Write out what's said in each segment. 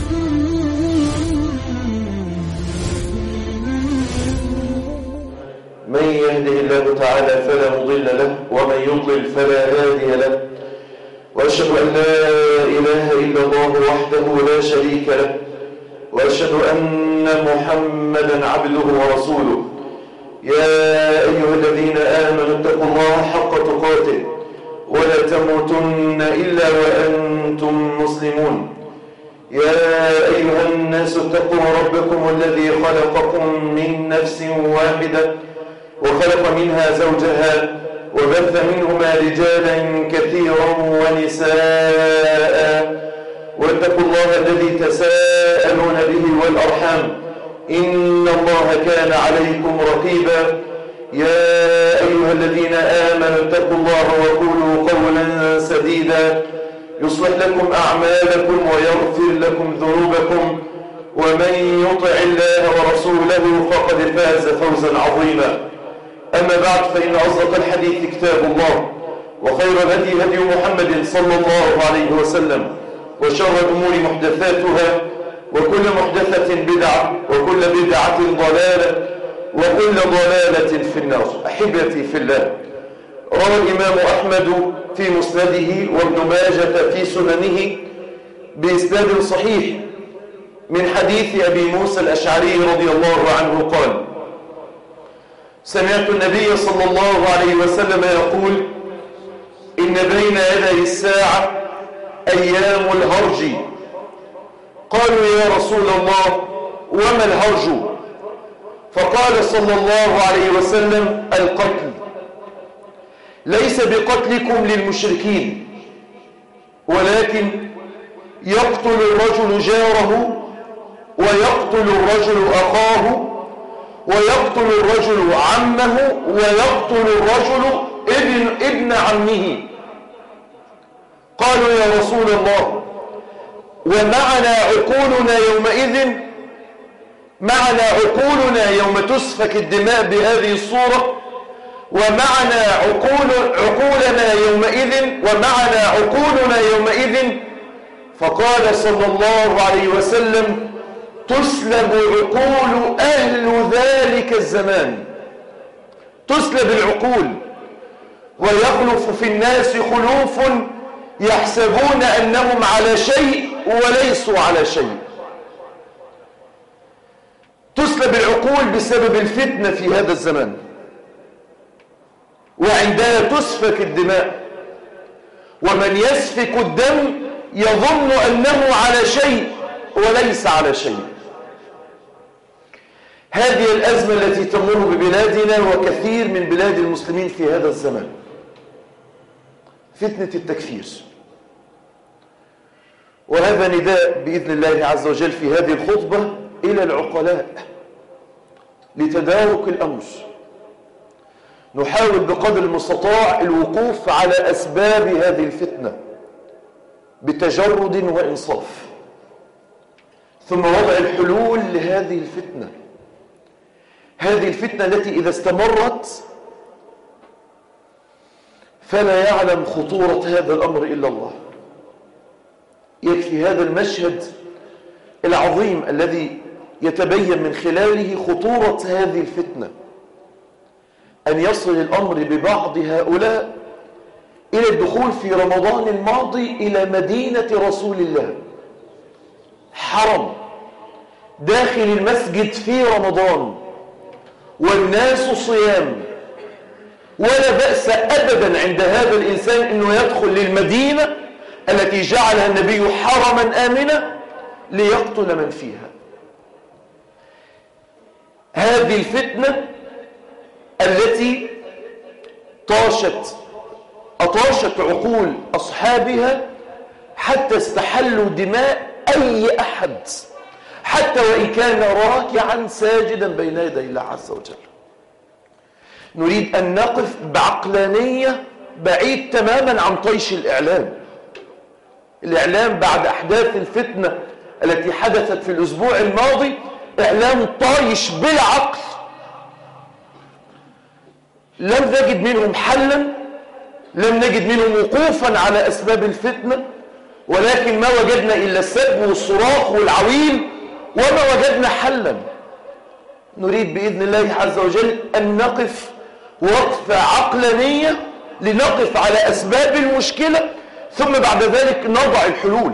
من يهده الله تعالى فلا مضل له ومن يضلل فلا هادي له وأشهد أن لا إله إلا الله وحده لا شريك له وأشهد أن محمدا عبده ورسوله يا أيها الذين آمنوا اتقوا الله حق تقاته ولا تموتن إلا وأنتم مسلمون يا أيها الناس اتقوا ربكم الذي خلقكم من نفس واحدة وخلق منها زوجها وبث منهما رجالا كثيرا ونساء واتقوا الله الذي تساءلون به والأرحام إن الله كان عليكم رقيبا يا أيها الذين آمنوا اتقوا الله وقولوا قولا سديدا يصلح لكم أعمالكم ويغفر لكم ذنوبكم ومن يطع الله ورسوله فقد فاز فوزا عظيما أما بعد فإن أصدق الحديث كتاب الله وخير الهدي هدي محمد صلى الله عليه وسلم وشر الأمور محدثاتها وكل محدثة بدعة وكل بدعة ضلالة وكل ضلالة في النار أحبتي في الله روى الإمام أحمد في مسنده وابن ماجة في سننه بإسناد صحيح من حديث أبي موسى الأشعري رضي الله عنه قال سمعت النبي صلى الله عليه وسلم يقول إن بين يدي الساعة أيام الهرج قالوا يا رسول الله وما الهرج فقال صلى الله عليه وسلم القتل ليس بقتلكم للمشركين ولكن يقتل الرجل جاره ويقتل الرجل أخاه ويقتل الرجل عمه ويقتل الرجل ابن, ابن عمه قالوا يا رسول الله ومعنا عقولنا يومئذ معنا عقولنا يوم تسفك الدماء بهذه الصورة ومعنا عقول عقولنا يومئذ ومعنا عقولنا يومئذ فقال صلى الله عليه وسلم تسلب عقول أهل ذلك الزمان تسلب العقول ويخلف في الناس خلوف يحسبون أنهم على شيء وليسوا على شيء تسلب العقول بسبب الفتنة في هذا الزمان وعندها تسفك الدماء ومن يسفك الدم يظن أنه على شيء وليس على شيء هذه الأزمة التي تمر ببلادنا وكثير من بلاد المسلمين في هذا الزمان فتنة التكفير وهذا نداء بإذن الله عز وجل في هذه الخطبة إلى العقلاء لتدارك الأمر نحاول بقدر المستطاع الوقوف على أسباب هذه الفتنة بتجرد وإنصاف ثم وضع الحلول لهذه الفتنة هذه الفتنة التي إذا استمرت فلا يعلم خطورة هذا الأمر إلا الله يكفي هذا المشهد العظيم الذي يتبين من خلاله خطورة هذه الفتنة أن يصل الأمر ببعض هؤلاء إلى الدخول في رمضان الماضي إلى مدينة رسول الله حرم داخل المسجد في رمضان والناس صيام ولا بأس أبدا عند هذا الإنسان أنه يدخل للمدينة التي جعلها النبي حرما آمنا ليقتل من فيها هذه الفتنة التي طاشت أطاشت عقول أصحابها حتى استحلوا دماء أي أحد حتى وإن كان راكعا ساجدا بين يدي الله عز وجل نريد أن نقف بعقلانية بعيد تماما عن طيش الإعلام الإعلام بعد أحداث الفتنة التي حدثت في الأسبوع الماضي إعلام طايش بالعقل لم نجد منهم حلا لم نجد منهم وقوفا على أسباب الفتنة ولكن ما وجدنا إلا السب والصراخ والعويل وما وجدنا حلا نريد بإذن الله عز وجل أن نقف وقفة عقلانية لنقف على أسباب المشكلة ثم بعد ذلك نضع الحلول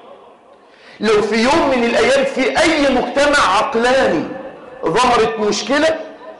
لو في يوم من الأيام في أي مجتمع عقلاني ظهرت مشكلة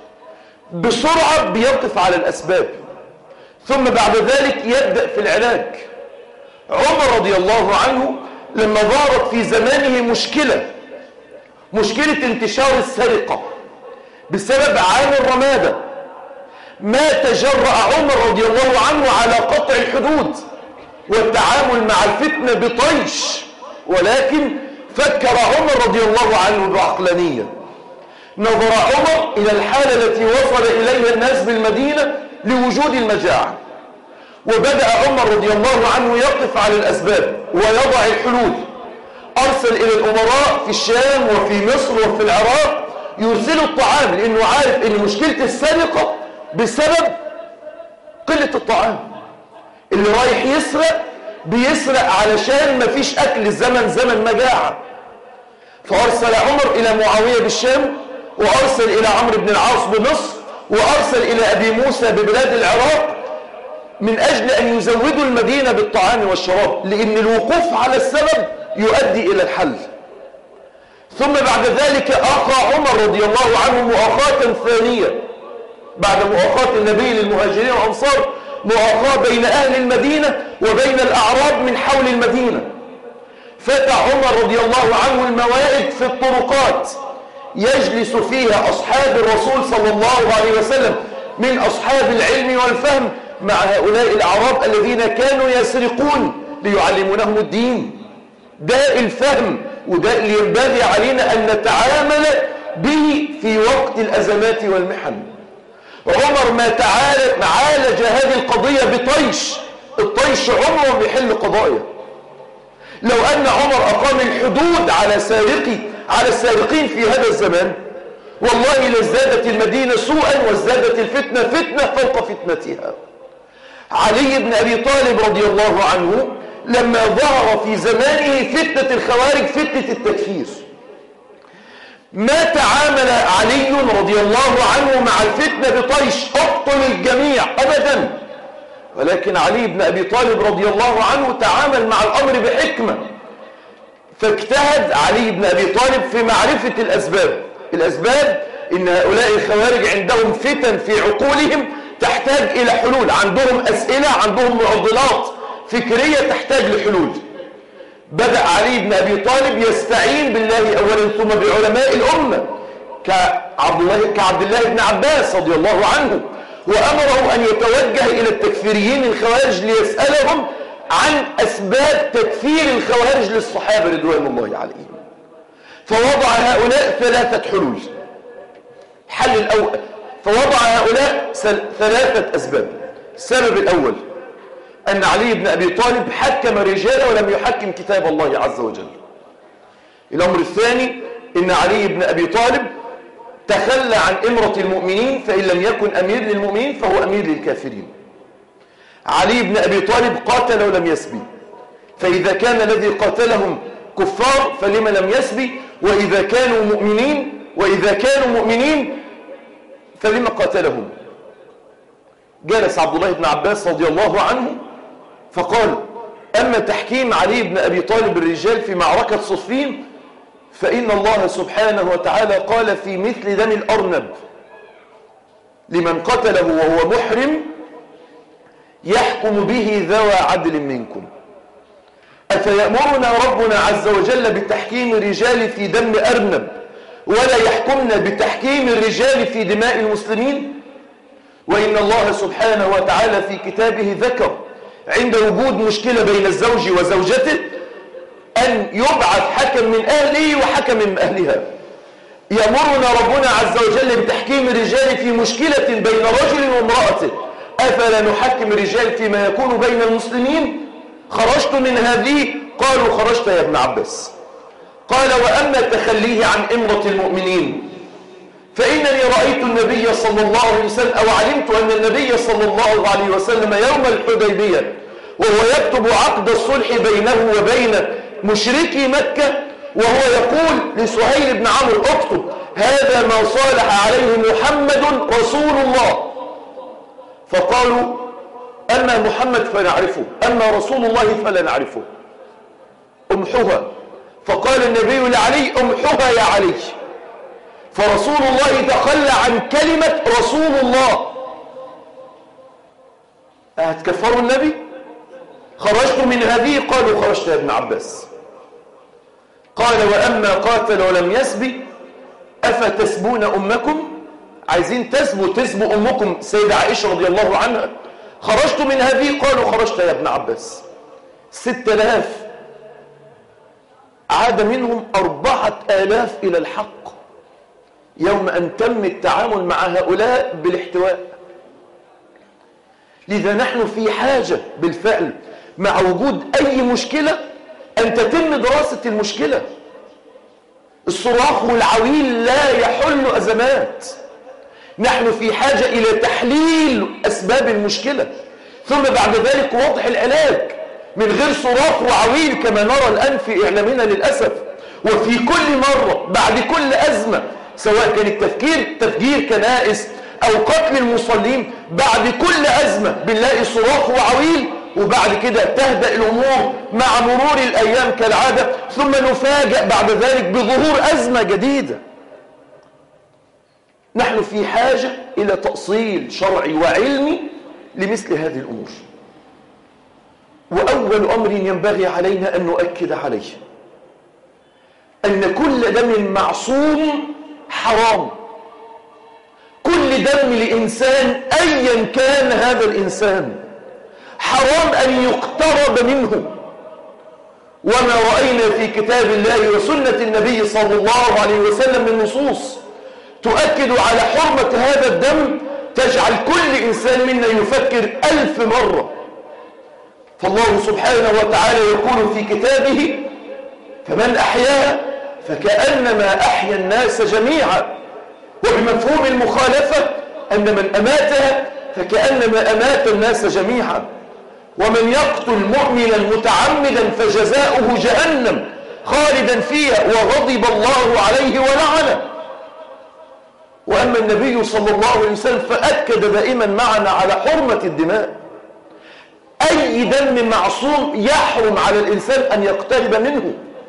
بسرعة بيقف على الأسباب ثم بعد ذلك يبدأ في العلاج عمر رضي الله عنه لما ظهرت في زمانه مشكلة مشكلة انتشار السرقة بسبب عام الرمادة ما تجرأ عمر رضي الله عنه على قطع الحدود والتعامل مع الفتنة بطيش ولكن فكر عمر رضي الله عنه بعقلانية نظر عمر إلى الحالة التي وصل إليها الناس بالمدينة لوجود المجاعة وبدأ عمر رضي الله عنه يقف على الأسباب ويضع الحلول أرسل إلى الأمراء في الشام وفي مصر وفي العراق يرسلوا الطعام لأنه عارف أن مشكلة السرقة بسبب قلة الطعام اللي رايح يسرق بيسرق علشان مفيش أكل الزمن زمن مجاعة فأرسل عمر إلى معاوية بالشام وأرسل إلى عمرو بن العاص بمصر وأرسل إلى أبي موسى ببلاد العراق من أجل أن يزودوا المدينة بالطعام والشراب لأن الوقوف على السبب يؤدي إلى الحل ثم بعد ذلك أخى عمر رضي الله عنه مؤاخاة ثانية بعد مؤاخاة النبي للمهاجرين والأنصار مؤاخاة بين أهل المدينة وبين الأعراب من حول المدينة فتح عمر رضي الله عنه الموائد في الطرقات يجلس فيها أصحاب الرسول صلى الله عليه وسلم من أصحاب العلم والفهم مع هؤلاء الأعراب الذين كانوا يسرقون ليعلمونهم الدين ده الفهم وده اللي ينبغي علينا أن نتعامل به في وقت الأزمات والمحن عمر ما تعالج عالج هذه القضية بطيش الطيش عمره بيحل قضايا لو أن عمر أقام الحدود على سارقي على السارقين في هذا الزمان والله لازدادت المدينة سوءا وازدادت الفتنة فتنة فوق فتنتها علي بن أبي طالب رضي الله عنه لما ظهر في زمانه فتنة الخوارج فتنة التكفير ما تعامل علي رضي الله عنه مع الفتنة بطيش اقتل الجميع أبدا ولكن علي بن أبي طالب رضي الله عنه تعامل مع الأمر بحكمة فاجتهد علي بن أبي طالب في معرفة الأسباب الأسباب إن هؤلاء الخوارج عندهم فتن في عقولهم تحتاج إلى حلول عندهم أسئلة عندهم معضلات فكرية تحتاج لحلول بدأ علي بن أبي طالب يستعين بالله أولا ثم بعلماء الأمة كعبد الله, كعبد الله بن عباس رضي الله عنه وأمره أن يتوجه إلى التكفيريين الخوارج ليسألهم عن أسباب تكفير الخوارج للصحابة رضوان الله عليهم فوضع هؤلاء ثلاثة حلول الحل الأول فوضع هؤلاء ثلاثة أسباب السبب الأول أن علي بن أبي طالب حكم رجاله ولم يحكم كتاب الله عز وجل الأمر الثاني أن علي بن أبي طالب تخلى عن إمرة المؤمنين فإن لم يكن أمير للمؤمنين فهو أمير للكافرين علي بن أبي طالب قاتل ولم يسبي فإذا كان الذي قاتلهم كفار فلما لم يسبي وإذا كانوا مؤمنين وإذا كانوا مؤمنين فلما قاتلهم جلس عبد الله بن عباس رضي الله عنه فقال أما تحكيم علي بن أبي طالب الرجال في معركة صفين فإن الله سبحانه وتعالى قال في مثل دم الأرنب لمن قتله وهو محرم يحكم به ذوى عدل منكم أفيأمرنا ربنا عز وجل بتحكيم الرجال في دم أرنب ولا يحكمنا بتحكيم الرجال في دماء المسلمين وإن الله سبحانه وتعالى في كتابه ذكر عند وجود مشكلة بين الزوج وزوجته أن يبعث حكم من أهله وحكم من أهلها يأمرنا ربنا عز وجل بتحكيم الرجال في مشكلة بين رجل وامرأته أفلا نحكم الرجال فيما يكون بين المسلمين خرجت من هذه قالوا خرجت يا ابن عباس قال وأما تخليه عن إمرة المؤمنين فإنني رأيت النبي صلى الله عليه وسلم أو علمت أن النبي صلى الله عليه وسلم يوم الحديبية وهو يكتب عقد الصلح بينه وبين مشركي مكة وهو يقول لسهيل بن عمرو اكتب هذا ما صالح عليه محمد رسول الله فقالوا أما محمد فنعرفه أما رسول الله فلا نعرفه امحوها فقال النبي لعلي امحوها يا علي فرسول الله تخلى عن كلمة رسول الله هتكفروا النبي خرجت من هذه قالوا خرجت يا ابن عباس قال وأما قاتل ولم يسبي أفتسبون أمكم عايزين تسبوا تسبوا أمكم سيدة عائشة رضي الله عنها خرجت من هذه قالوا خرجت يا ابن عباس ستة آلاف عاد منهم أربعة آلاف إلى الحق يوم أن تم التعامل مع هؤلاء بالاحتواء لذا نحن في حاجة بالفعل مع وجود أي مشكلة أن تتم دراسة المشكلة الصراخ والعويل لا يحل أزمات نحن في حاجة إلى تحليل أسباب المشكلة ثم بعد ذلك وضح العلاج من غير صراخ وعويل كما نرى الآن في إعلامنا للأسف وفي كل مرة بعد كل أزمة سواء كان التفكير تفجير كنائس أو قتل المصلين بعد كل أزمة بنلاقي صراخ وعويل وبعد كده تهدأ الأمور مع مرور الأيام كالعادة ثم نفاجأ بعد ذلك بظهور أزمة جديدة نحن في حاجة إلى تأصيل شرعي وعلمي لمثل هذه الأمور وأول أمر ينبغي علينا أن نؤكد عليه أن كل دم معصوم حرام كل دم لإنسان أيا كان هذا الإنسان حرام أن يقترب منه وما رأينا في كتاب الله وسنة النبي صلى الله عليه وسلم من نصوص تؤكد على حرمة هذا الدم تجعل كل إنسان منا يفكر ألف مرة فالله سبحانه وتعالى يقول في كتابه فمن أحياها فكأنما أحيا الناس جميعا وبمفهوم المخالفة أن من أماتها فكأنما أمات الناس جميعا ومن يقتل مؤمنا متعمدا فجزاؤه جهنم خالدا فيها وغضب الله عليه ولعنه وأما النبي صلى الله عليه وسلم فأكد دائما معنا على حرمة الدماء أي دم معصوم يحرم على الإنسان أن يقترب منه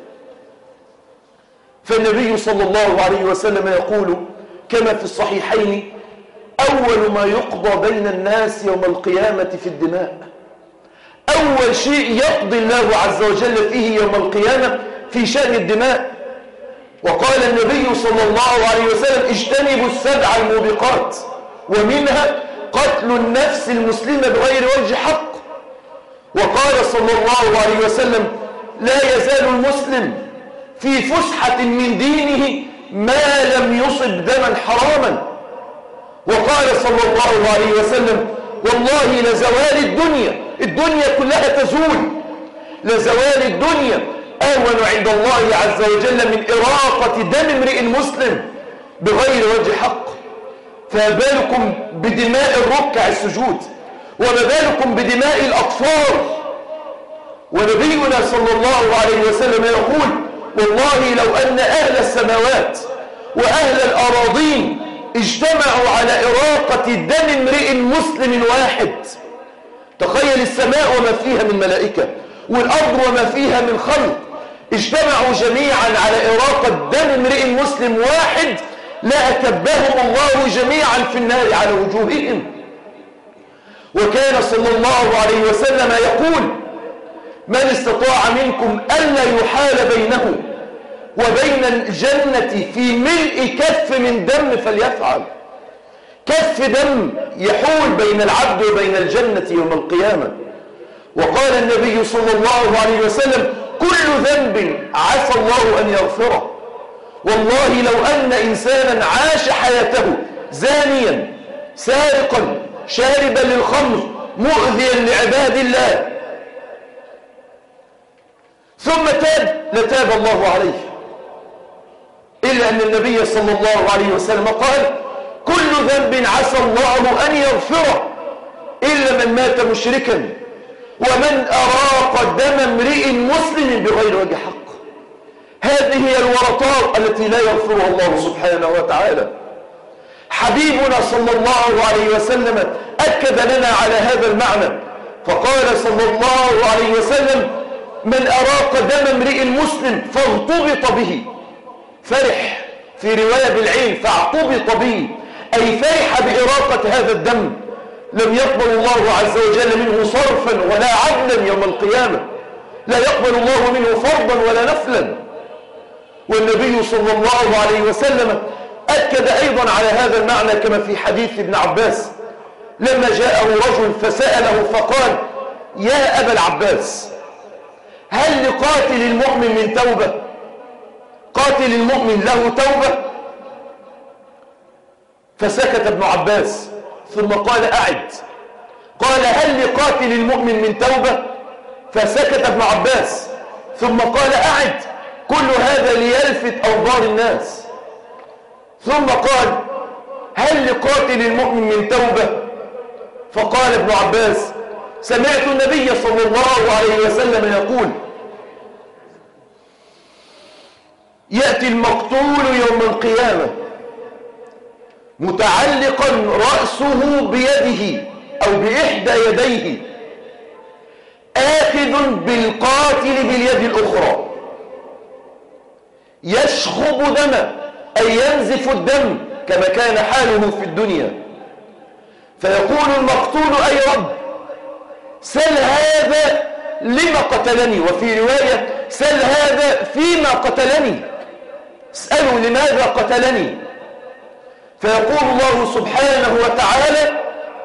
فالنبي صلى الله عليه وسلم يقول كما في الصحيحين أول ما يقضى بين الناس يوم القيامة في الدماء أول شيء يقضي الله عز وجل فيه يوم القيامة في شأن الدماء وقال النبي صلى الله عليه وسلم اجتنبوا السبع الموبقات ومنها قتل النفس المسلمة بغير وجه حق وقال صلى الله عليه وسلم لا يزال المسلم في فسحة من دينه ما لم يصب دما حراما وقال صلى الله عليه وسلم والله لزوال الدنيا الدنيا كلها تزول لزوال الدنيا أهون عند الله عز وجل من إراقة دم امرئ مسلم بغير وجه حق فما بالكم بدماء الركع السجود وما بالكم بدماء الأطفال ونبينا صلى الله عليه وسلم يقول والله لو أن أهل السماوات وأهل الأراضين اجتمعوا على إراقة دم امرئ مسلم واحد تخيل السماء وما فيها من ملائكة والأرض وما فيها من خلق اجتمعوا جميعا على إراقة دم امرئ مسلم واحد لا أكبهم الله جميعا في النار على وجوههم وكان صلى الله عليه وسلم يقول من استطاع منكم ألا يحال بينه وبين الجنة في ملء كف من دم فليفعل كف دم يحول بين العبد وبين الجنة يوم القيامة وقال النبي صلى الله عليه وسلم كل ذنب عسى الله أن يغفره والله لو أن إنسانا عاش حياته زانيا سارقا شاربا للخمر مؤذيا لعباد الله ثم تاب لتاب الله عليه إلا أن النبي صلى الله عليه وسلم قال كل ذنب عسى الله أن يغفره إلا من مات مشركا ومن أراق دم امرئ مسلم بغير وجه حق هذه هي الورطات التي لا يغفرها الله سبحانه وتعالى حبيبنا صلى الله عليه وسلم أكد لنا على هذا المعنى فقال صلى الله عليه وسلم من أراق دم امرئ مسلم فاغتبط به فرح في رواية بالعين فاعتبط به أي فرح بإراقة هذا الدم لم يقبل الله عز وجل منه صرفا ولا عدلا يوم القيامة لا يقبل الله منه فرضا ولا نفلا والنبي صلى الله عليه وسلم أكد أيضا على هذا المعنى كما في حديث ابن عباس لما جاءه رجل فسأله فقال يا أبا العباس هل لقاتل المؤمن من توبة قاتل المؤمن له توبة فسكت ابن عباس ثم قال أعد قال هل لقاتل المؤمن من توبة فسكت ابن عباس ثم قال أعد كل هذا ليلفت أوضار الناس ثم قال هل لقاتل المؤمن من توبة فقال ابن عباس سمعت النبي صلى الله عليه وسلم يقول يأتي المقتول يوم القيامة متعلقا رأسه بيده أو بإحدى يديه آخذ بالقاتل باليد الأخرى يشخب دما أي ينزف الدم كما كان حاله في الدنيا فيقول المقتول أي رب سل هذا لما قتلني وفي رواية سل هذا فيما قتلني اسألوا لماذا قتلني فيقول الله سبحانه وتعالى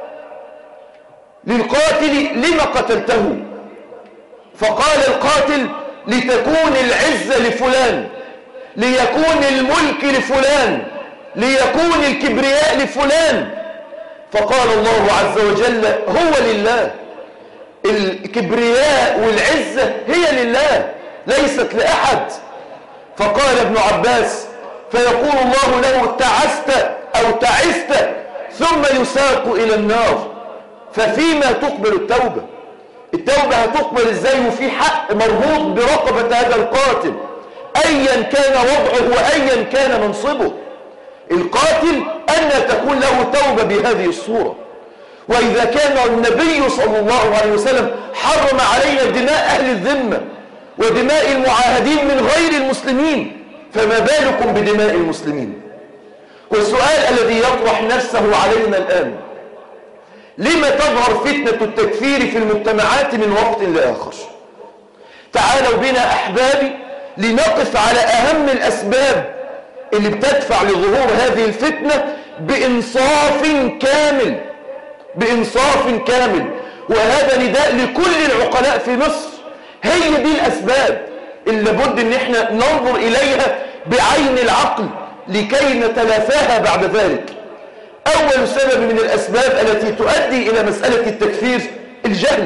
للقاتل لما قتلته فقال القاتل لتكون العزة لفلان ليكون الملك لفلان ليكون الكبرياء لفلان فقال الله عز وجل هو لله الكبرياء والعزة هي لله ليست لأحد فقال ابن عباس فيقول الله له تعست أو تعست ثم يساق إلى النار ففيما تقبل التوبة التوبة هتقبل ازاي وفي حق مربوط برقبة هذا القاتل أيا كان وضعه وأيا كان منصبه القاتل أن تكون له توبة بهذه الصورة وإذا كان النبي صلى الله عليه وسلم حرم علينا دماء أهل الذمة ودماء المعاهدين من غير المسلمين فما بالكم بدماء المسلمين والسؤال الذي يطرح نفسه علينا الآن لما تظهر فتنة التكفير في المجتمعات من وقت لآخر تعالوا بنا أحبابي لنقف على أهم الأسباب اللي بتدفع لظهور هذه الفتنة بإنصاف كامل بإنصاف كامل وهذا نداء لكل العقلاء في مصر هي دي الأسباب اللي لابد ان احنا ننظر إليها بعين العقل لكي نتلافاها بعد ذلك أول سبب من الأسباب التي تؤدي إلى مسألة التكفير الجهل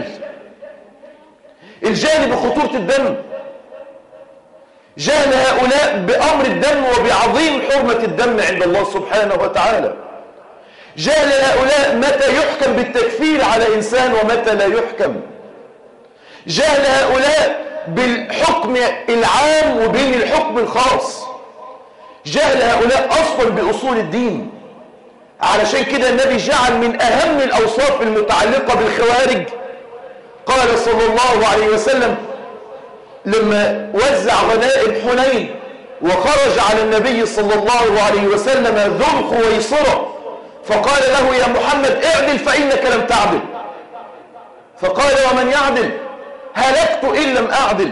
الجهل بخطورة الدم جهل هؤلاء بأمر الدم وبعظيم حرمة الدم عند الله سبحانه وتعالى جهل هؤلاء متى يحكم بالتكفير على إنسان ومتى لا يحكم جهل هؤلاء بالحكم العام وبين الحكم الخاص جهل هؤلاء أصلا بأصول الدين علشان كده النبي جعل من أهم الأوصاف المتعلقة بالخوارج قال صلى الله عليه وسلم لما وزع غنائم حنين وخرج على النبي صلى الله عليه وسلم ذو الخويصرة فقال له يا محمد اعدل فإنك لم تعدل فقال ومن يعدل هلكت إن لم أعدل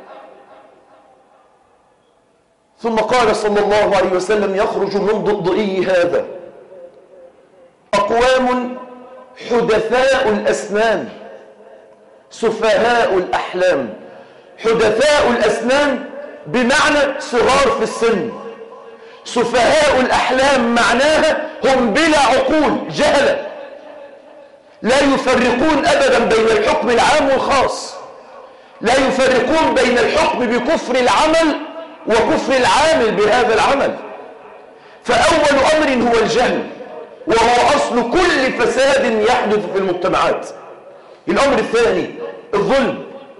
ثم قال صلى الله عليه وسلم يخرج من ضئي هذا أقوام حدثاء الأسنان سفهاء الأحلام حدثاء الأسنان بمعنى صغار في السن سفهاء الأحلام معناها هم بلا عقول جهلة لا يفرقون أبدا بين الحكم العام والخاص لا يفرقون بين الحكم بكفر العمل وكفر العامل بهذا العمل فأول أمر هو الجهل وهو أصل كل فساد يحدث في المجتمعات الأمر الثاني الظلم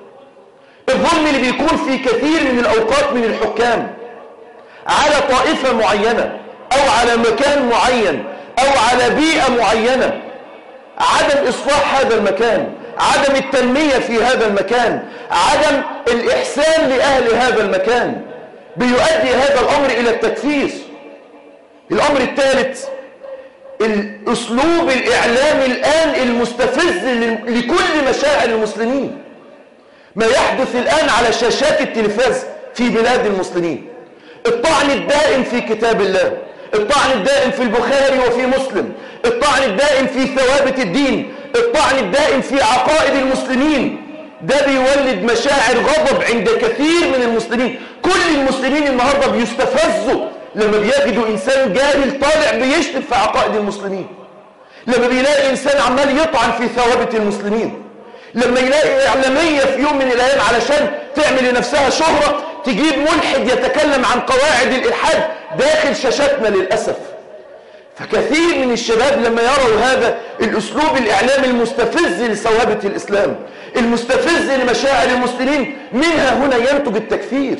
الظلم اللي بيكون في كثير من الأوقات من الحكام على طائفة معينة أو على مكان معين أو على بيئة معينة عدم إصلاح هذا المكان عدم التنمية في هذا المكان عدم الإحسان لأهل هذا المكان بيؤدي هذا الأمر إلى التكفير الأمر الثالث الأسلوب الإعلامي الآن المستفز لكل مشاعر المسلمين ما يحدث الآن على شاشات التلفاز في بلاد المسلمين الطعن الدائم في كتاب الله الطعن الدائم في البخاري وفي مسلم الطعن الدائم في ثوابت الدين الطعن الدائم في عقائد المسلمين ده بيولد مشاعر غضب عند كثير من المسلمين كل المسلمين النهاردة بيستفزوا لما بيجدوا إنسان جاهل طالع بيشتم في عقائد المسلمين لما بيلاقي إنسان عمال يطعن في ثوابت المسلمين لما يلاقي إعلامية في يوم من الأيام علشان تعمل لنفسها شهرة تجيب ملحد يتكلم عن قواعد الإلحاد داخل شاشاتنا للأسف فكثير من الشباب لما يروا هذا الأسلوب الإعلامي المستفز لثوابت الإسلام المستفز لمشاعر المسلمين منها هنا ينتج التكفير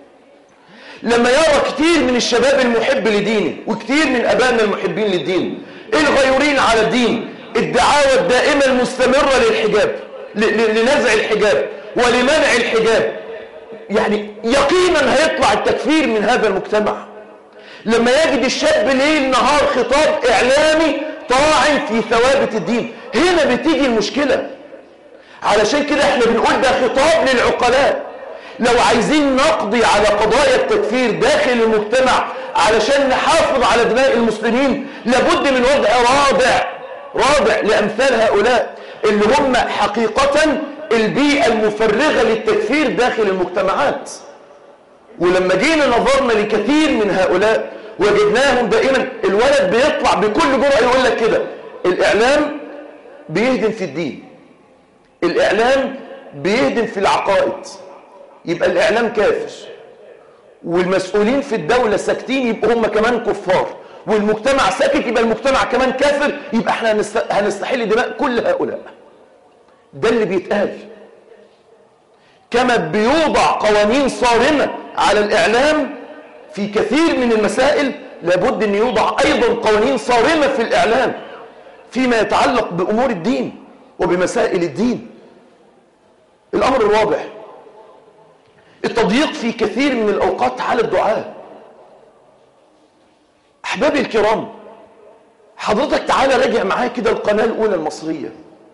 لما يرى كتير من الشباب المحب لدينه وكتير من أبائنا المحبين للدين الغيورين على الدين الدعاوى الدائمة المستمرة للحجاب لنزع الحجاب ولمنع الحجاب يعني يقينا هيطلع التكفير من هذا المجتمع لما يجد الشاب ليل نهار خطاب إعلامي طاعن في ثوابت الدين هنا بتيجي المشكلة علشان كده احنا بنقول ده خطاب للعقلاء لو عايزين نقضي على قضايا التكفير داخل المجتمع علشان نحافظ على دماء المسلمين لابد من وضع رادع رادع لأمثال هؤلاء اللي هم حقيقة البيئة المفرغة للتكفير داخل المجتمعات ولما جينا نظرنا لكثير من هؤلاء وجدناهم دائما الولد بيطلع بكل جرأة يقول لك كده الإعلام بيهدم في الدين الإعلام بيهدم في العقائد يبقى الإعلام كافر والمسؤولين في الدولة ساكتين يبقى هم كمان كفار والمجتمع ساكت يبقى المجتمع كمان كافر يبقى احنا هنستحل دماء كل هؤلاء ده اللي بيتقال كما بيوضع قوانين صارمة على الإعلام في كثير من المسائل لابد أن يوضع أيضا قوانين صارمة في الإعلام فيما يتعلق بأمور الدين وبمسائل الدين الأمر الواضح التضييق في كثير من الأوقات على الدعاء أحبابي الكرام حضرتك تعالى راجع معايا كده القناة الأولى المصرية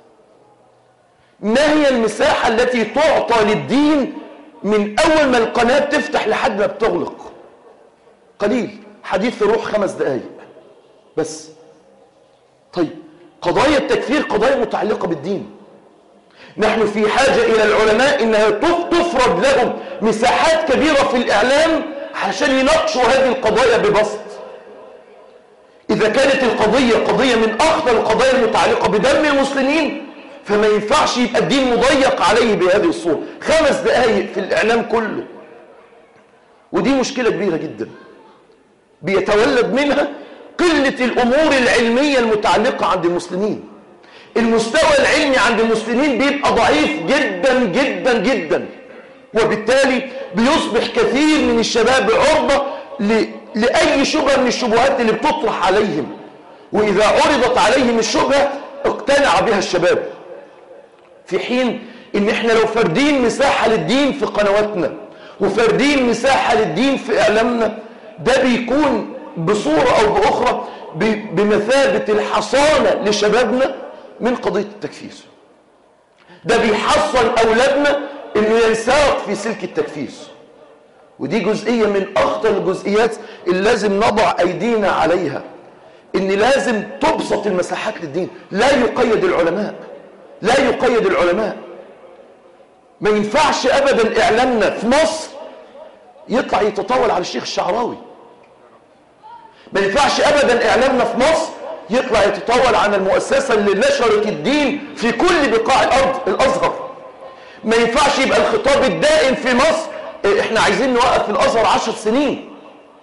ما هي المساحة التي تعطى للدين من أول ما القناة بتفتح لحد ما بتغلق قليل حديث الروح خمس دقايق بس طيب قضايا التكفير قضايا متعلقة بالدين نحن في حاجة إلى العلماء إنها تفرض لهم مساحات كبيرة في الإعلام عشان يناقشوا هذه القضايا ببسط إذا كانت القضية قضية من أخطر القضايا المتعلقة بدم المسلمين فما ينفعش يبقى الدين مضيق عليه بهذه الصورة خمس دقايق في الإعلام كله ودي مشكلة كبيرة جدا بيتولد منها قلة الأمور العلمية المتعلقة عند المسلمين المستوى العلمي عند المسلمين بيبقى ضعيف جدا جدا جدا وبالتالي بيصبح كثير من الشباب عرضة ل... لأي شبهة من الشبهات اللي بتطرح عليهم وإذا عرضت عليهم الشبهة اقتنع بها الشباب في حين ان احنا لو فردين مساحة للدين في قنواتنا وفردين مساحة للدين في اعلامنا ده بيكون بصورة او باخرى بمثابة الحصانة لشبابنا من قضية التكفير ده بيحصن اولادنا انه ينساق في سلك التكفير ودي جزئية من اخطر الجزئيات اللي لازم نضع ايدينا عليها ان لازم تبسط المساحات للدين لا يقيد العلماء لا يقيد العلماء ما ينفعش ابدا اعلامنا في مصر يطلع يتطاول على الشيخ الشعراوي ما ينفعش ابدا اعلامنا في مصر يطلع يتطاول عن المؤسسة اللي نشرت الدين في كل بقاع الارض الازهر ما ينفعش يبقى الخطاب الدائم في مصر احنا عايزين نوقف الازهر عشر سنين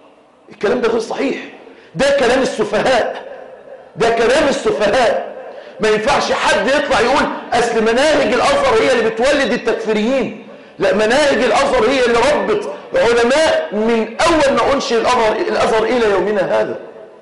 الكلام ده غير صحيح ده كلام السفهاء ده كلام السفهاء ما ينفعش حد يطلع يقول أصل مناهج الأزهر هي اللي بتولد التكفيريين لا مناهج الأزهر هي اللي ربت علماء من أول ما أنشئ الأزهر, الأزهر إلى يومنا هذا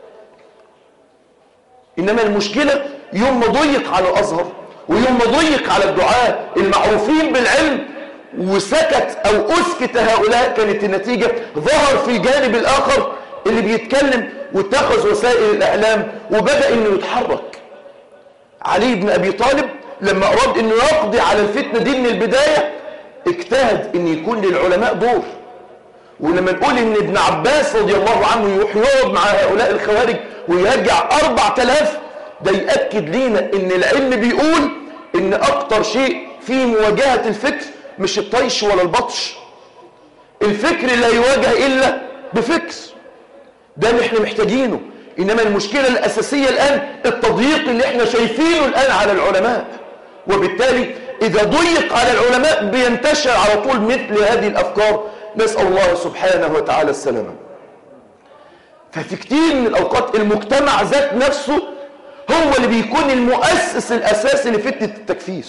إنما المشكلة يوم ما ضيق على الأزهر ويوم ما ضيق على الدعاء المعروفين بالعلم وسكت أو أسكت هؤلاء كانت النتيجة ظهر في الجانب الآخر اللي بيتكلم واتخذ وسائل الإعلام وبدأ إنه يتحرك علي بن أبي طالب لما أراد إنه يقضي على الفتنة دي من البداية اجتهد إن يكون للعلماء دور ولما نقول إن ابن عباس رضي الله عنه يروح يقعد مع هؤلاء الخوارج ويرجع أربع تلاف ده يأكد لينا إن العلم بيقول إن أكتر شيء في مواجهة الفكر مش الطيش ولا البطش الفكر لا يواجه إلا بفكر ده اللي احنا محتاجينه إنما المشكلة الأساسية الآن التضييق اللي احنا شايفينه الآن على العلماء وبالتالي إذا ضيق على العلماء بينتشر على طول مثل هذه الأفكار نسأل الله سبحانه وتعالى السلامة ففي كتير من الأوقات المجتمع ذات نفسه هو اللي بيكون المؤسس الأساسي لفتنة التكفير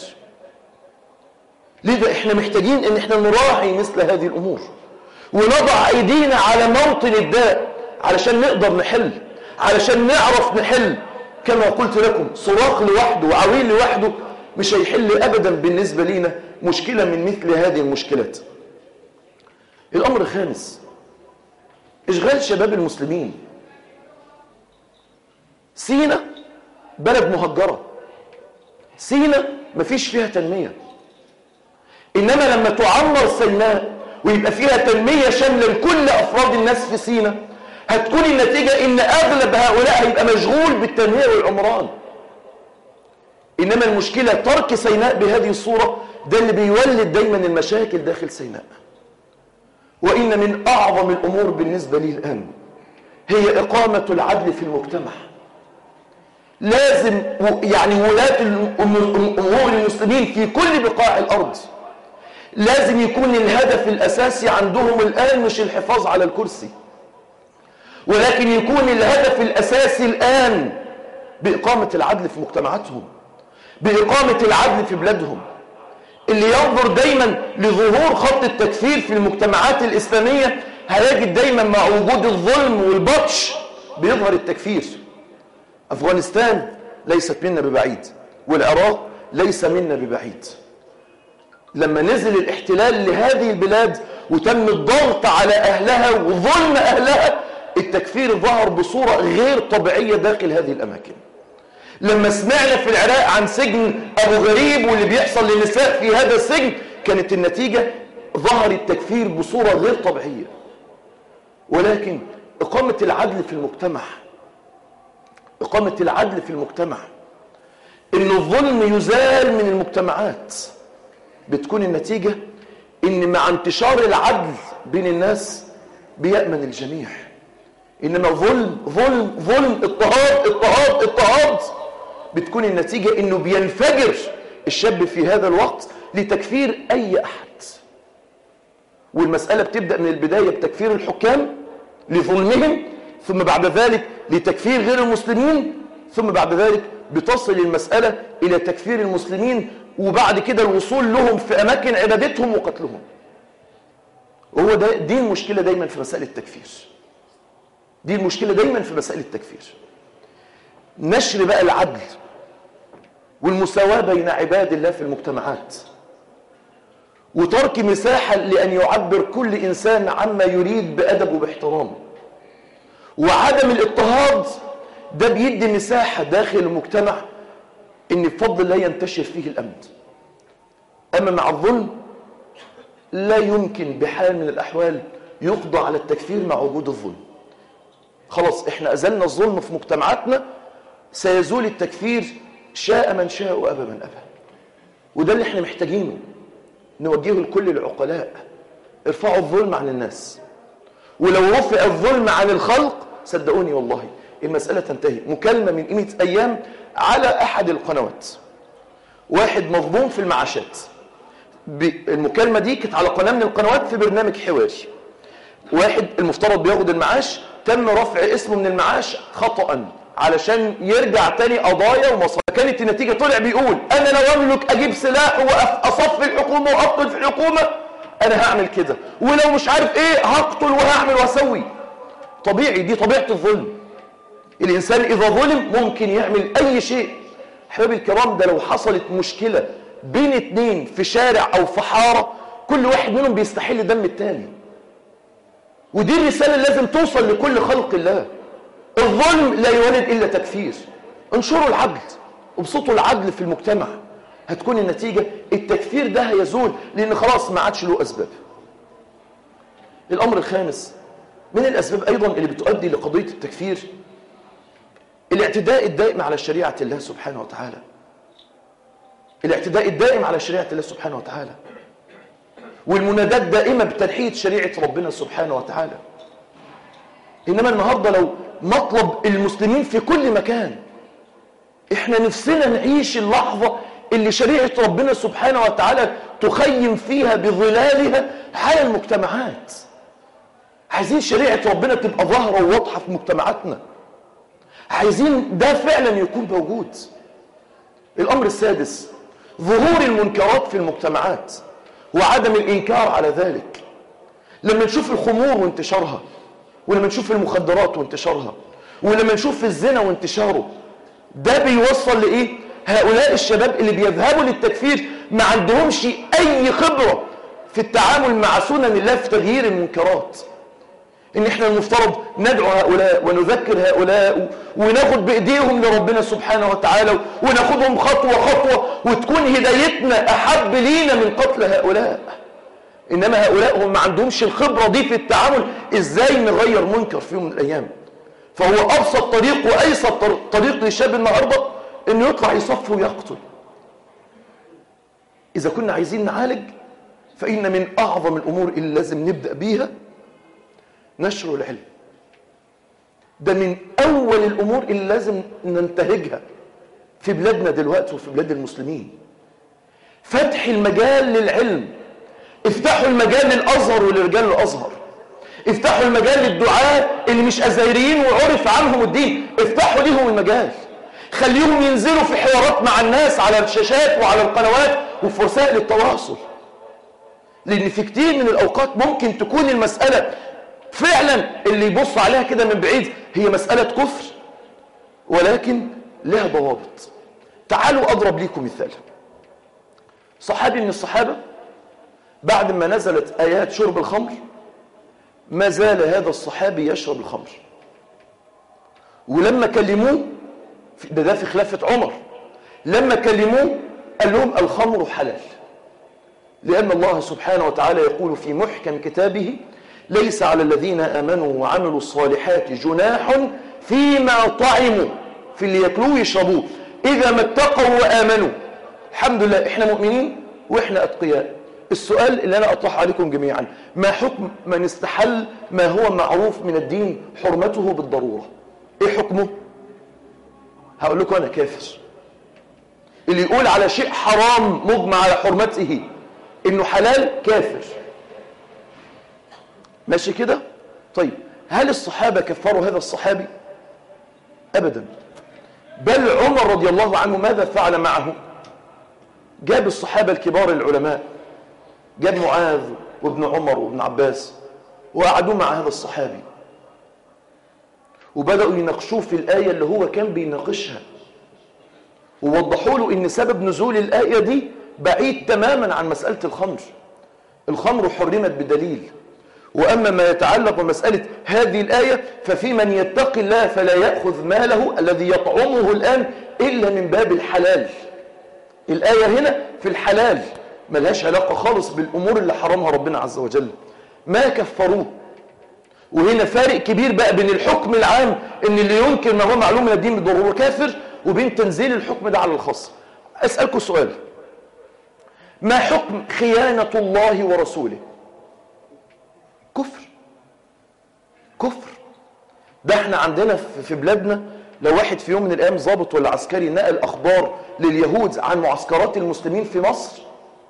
لذا احنا محتاجين ان احنا نراعي مثل هذه الأمور ونضع أيدينا على موطن الداء علشان نقدر نحل علشان نعرف نحل كما قلت لكم صراخ لوحده وعويل لوحده مش هيحل أبدا بالنسبة لينا مشكلة من مثل هذه المشكلات الأمر الخامس إشغال شباب المسلمين سينا بلد مهجرة سينا مفيش فيها تنمية إنما لما تعمر سيناء ويبقى فيها تنمية شاملة لكل أفراد الناس في سينا هتكون النتيجة إن أغلب هؤلاء هيبقى مشغول بالتنمية والعمران إنما المشكلة ترك سيناء بهذه الصورة ده اللي بيولد دايما المشاكل داخل سيناء وإن من أعظم الأمور بالنسبة لي الآن هي إقامة العدل في المجتمع لازم يعني ولاة أمور المسلمين في كل بقاع الأرض لازم يكون الهدف الأساسي عندهم الآن مش الحفاظ على الكرسي ولكن يكون الهدف الأساسي الآن بإقامة العدل في مجتمعاتهم بإقامة العدل في بلادهم اللي ينظر دايما لظهور خط التكفير في المجتمعات الإسلامية هيجد دايما مع وجود الظلم والبطش بيظهر التكفير أفغانستان ليست منا ببعيد والعراق ليس منا ببعيد لما نزل الاحتلال لهذه البلاد وتم الضغط على أهلها وظلم أهلها التكفير ظهر بصورة غير طبيعية داخل هذه الأماكن لما سمعنا في العراق عن سجن أبو غريب واللي بيحصل للنساء في هذا السجن كانت النتيجة ظهر التكفير بصورة غير طبيعية ولكن إقامة العدل في المجتمع إقامة العدل في المجتمع إن الظلم يزال من المجتمعات بتكون النتيجة إن مع انتشار العدل بين الناس بيأمن الجميع إنما ظلم ظلم ظلم اضطهاد اضطهاد اضطهاد بتكون النتيجة إنه بينفجر الشاب في هذا الوقت لتكفير أي أحد والمسألة بتبدأ من البداية بتكفير الحكام لظلمهم ثم بعد ذلك لتكفير غير المسلمين ثم بعد ذلك بتصل المسألة إلى تكفير المسلمين وبعد كده الوصول لهم في أماكن عبادتهم وقتلهم وهو ده دي المشكلة دايما في مسائل التكفير دي المشكلة دايما في مسائل التكفير نشر بقى العدل والمساواة بين عباد الله في المجتمعات وترك مساحة لأن يعبر كل إنسان عما يريد بأدب وباحترام وعدم الاضطهاد ده بيدي مساحة داخل المجتمع ان بفضل الله ينتشر فيه الامن اما مع الظلم لا يمكن بحال من الاحوال يقضى على التكفير مع وجود الظلم خلاص احنا ازلنا الظلم في مجتمعاتنا سيزول التكفير شاء من شاء وابى من ابى وده اللي احنا محتاجينه نوجهه لكل العقلاء ارفعوا الظلم عن الناس ولو رفع الظلم عن الخلق صدقوني والله المسألة تنتهي مكالمة من قيمة أيام على أحد القنوات واحد مظلوم في المعاشات المكالمة دي كانت على قناة من القنوات في برنامج حواري واحد المفترض بياخد المعاش تم رفع اسمه من المعاش خطأ علشان يرجع تاني قضايا ومصالح كانت النتيجة طلع بيقول أنا لو أملك أجيب سلاح وأصف الحكومة وأقتل في الحكومة أنا هعمل كده ولو مش عارف إيه هقتل وهعمل وأسوي طبيعي دي طبيعة الظلم الإنسان إذا ظلم ممكن يعمل أي شيء حباب الكرام ده لو حصلت مشكلة بين اتنين في شارع أو في حارة كل واحد منهم بيستحل دم التاني ودي الرسالة اللي لازم توصل لكل خلق الله الظلم لا يولد إلا تكفير انشروا العدل ابسطوا العدل في المجتمع هتكون النتيجة التكفير ده هيزول لأن خلاص ما عادش له أسباب الأمر الخامس من الأسباب أيضا اللي بتؤدي لقضية التكفير الاعتداء الدائم على شريعة الله سبحانه وتعالى الاعتداء الدائم على شريعة الله سبحانه وتعالى والمنادات دائمة بتنحية شريعة ربنا سبحانه وتعالى إنما النهاردة لو مطلب المسلمين في كل مكان إحنا نفسنا نعيش اللحظة اللي شريعة ربنا سبحانه وتعالى تخيم فيها بظلالها حال المجتمعات عايزين شريعة ربنا تبقى ظاهرة وواضحة في مجتمعاتنا عايزين ده فعلا يكون موجود الأمر السادس ظهور المنكرات في المجتمعات وعدم الإنكار على ذلك لما نشوف الخمور وانتشارها ولما نشوف المخدرات وانتشارها ولما نشوف الزنا وانتشاره ده بيوصل لإيه؟ هؤلاء الشباب اللي بيذهبوا للتكفير ما عندهمش أي خبرة في التعامل مع سنن الله في تغيير المنكرات ان احنا المفترض ندعو هؤلاء ونذكر هؤلاء وناخد بايديهم لربنا سبحانه وتعالى وناخدهم خطوة خطوة وتكون هدايتنا احب لينا من قتل هؤلاء انما هؤلاء هم ما عندهمش الخبرة دي في التعامل ازاي نغير منكر في يوم من الايام فهو ابسط طريق وايسر طريق للشاب النهاردة انه يطلع يصف ويقتل اذا كنا عايزين نعالج فان من اعظم الامور اللي لازم نبدأ بيها نشر العلم ده من أول الأمور اللي لازم ننتهجها في بلادنا دلوقتي وفي بلاد المسلمين فتح المجال للعلم افتحوا المجال للأزهر ولرجال الأزهر افتحوا المجال للدعاء اللي مش أزايريين وعرف عنهم الدين افتحوا ليهم المجال خليهم ينزلوا في حوارات مع الناس على الشاشات وعلى القنوات وفي وسائل التواصل لأن في كتير من الأوقات ممكن تكون المسألة فعلا اللي يبص عليها كده من بعيد هي مسألة كفر ولكن لها ضوابط تعالوا أضرب لكم مثال صحابي من الصحابة بعد ما نزلت آيات شرب الخمر ما زال هذا الصحابي يشرب الخمر ولما كلموه ده, ده في خلافة عمر لما كلموه قال لهم الخمر حلال لأن الله سبحانه وتعالى يقول في محكم كتابه ليس على الذين آمنوا وعملوا الصالحات جناح فيما طعموا في اللي ياكلوه ويشربوه إذا ما اتقوا وآمنوا الحمد لله إحنا مؤمنين وإحنا أتقياء السؤال اللي أنا أطرح عليكم جميعا ما حكم من استحل ما هو معروف من الدين حرمته بالضرورة إيه حكمه هقول لكم أنا كافر اللي يقول على شيء حرام مجمع على حرمته إنه حلال كافر ماشي كده طيب هل الصحابة كفروا هذا الصحابي أبدا بل عمر رضي الله عنه ماذا فعل معه جاب الصحابة الكبار العلماء جاب معاذ وابن عمر وابن عباس وقعدوا مع هذا الصحابي وبدأوا يناقشوه في الآية اللي هو كان بيناقشها ووضحوا له ان سبب نزول الآية دي بعيد تماما عن مسألة الخمر الخمر حرمت بدليل وأما ما يتعلق بمسألة هذه الآية ففي من يتقي الله فلا يأخذ ماله الذي يطعمه الآن إلا من باب الحلال الآية هنا في الحلال ملهاش علاقة خالص بالأمور اللي حرمها ربنا عز وجل ما كفروه وهنا فارق كبير بقى بين الحكم العام ان اللي ينكر ما هو معلوم من الدين بالضروره كافر وبين تنزيل الحكم ده على الخاص اسالكم سؤال ما حكم خيانه الله ورسوله كفر كفر ده احنا عندنا في بلادنا لو واحد في يوم من الايام ضابط ولا عسكري نقل اخبار لليهود عن معسكرات المسلمين في مصر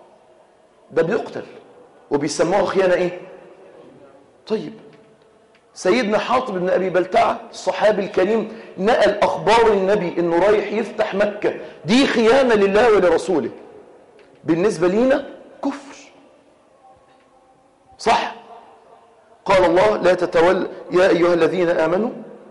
ده بيقتل وبيسموها خيانه ايه طيب سيدنا حاطب بن أبي بلتعة الصحابي الكريم نقل أخبار النبي إنه رايح يفتح مكة دي خيانة لله ولرسوله بالنسبة لينا كفر صح قال الله لا تتول يا أيها الذين آمنوا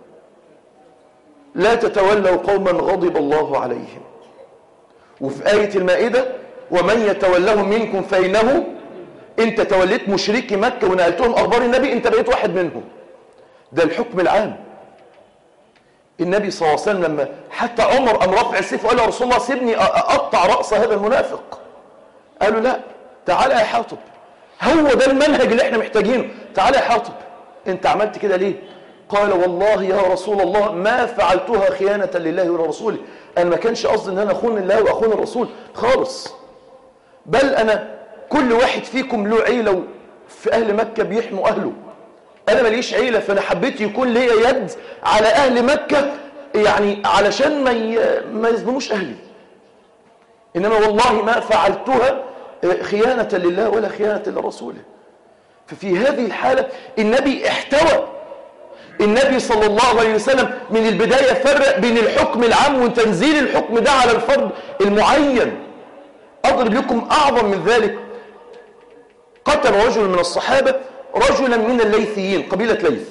لا تتولوا قوما غضب الله عليهم وفي آية المائدة ومن يتولهم منكم فإنه انت توليت مشركي مكة ونقلتهم أخبار النبي انت بقيت واحد منهم ده الحكم العام النبي صلى الله عليه وسلم لما حتى عمر أم رفع السيف وقال يا رسول الله سيبني أقطع رأس هذا المنافق قالوا لا تعالى يا حاطب هو ده المنهج اللي احنا محتاجينه تعالى يا حاطب انت عملت كده ليه قال والله يا رسول الله ما فعلتها خيانة لله ولرسوله أنا ما كانش قصدي أن أنا أخون الله وأخون الرسول خالص بل أنا كل واحد فيكم له عيلة في أهل مكة بيحموا أهله أنا ماليش عيلة فأنا حبيت يكون ليا يد على أهل مكة يعني علشان ما ما يظلموش أهلي إنما والله ما فعلتها خيانة لله ولا خيانة لرسوله ففي هذه الحالة النبي احتوى النبي صلى الله عليه وسلم من البداية فرق بين الحكم العام وتنزيل الحكم ده على الفرد المعين أضرب لكم أعظم من ذلك قتل رجل من الصحابة رجلا من الليثيين قبيلة ليث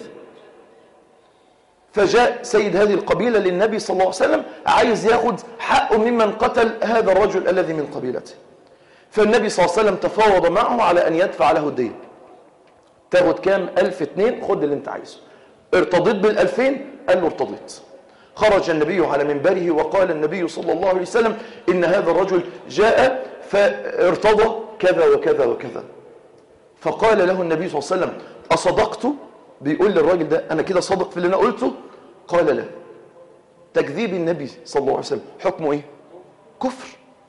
فجاء سيد هذه القبيلة للنبي صلى الله عليه وسلم عايز ياخد حقه ممن قتل هذا الرجل الذي من قبيلته فالنبي صلى الله عليه وسلم تفاوض معه على أن يدفع له الدين تاخد كام ألف اتنين خد اللي انت عايزه ارتضيت بالألفين قال له ارتضيت خرج النبي على منبره وقال النبي صلى الله عليه وسلم إن هذا الرجل جاء فارتضى كذا وكذا وكذا فقال له النبي صلى الله عليه وسلم أصدقت بيقول للراجل ده أنا كده صادق في اللي أنا قلته قال لا تكذيب النبي صلى الله عليه وسلم حكمه إيه كفر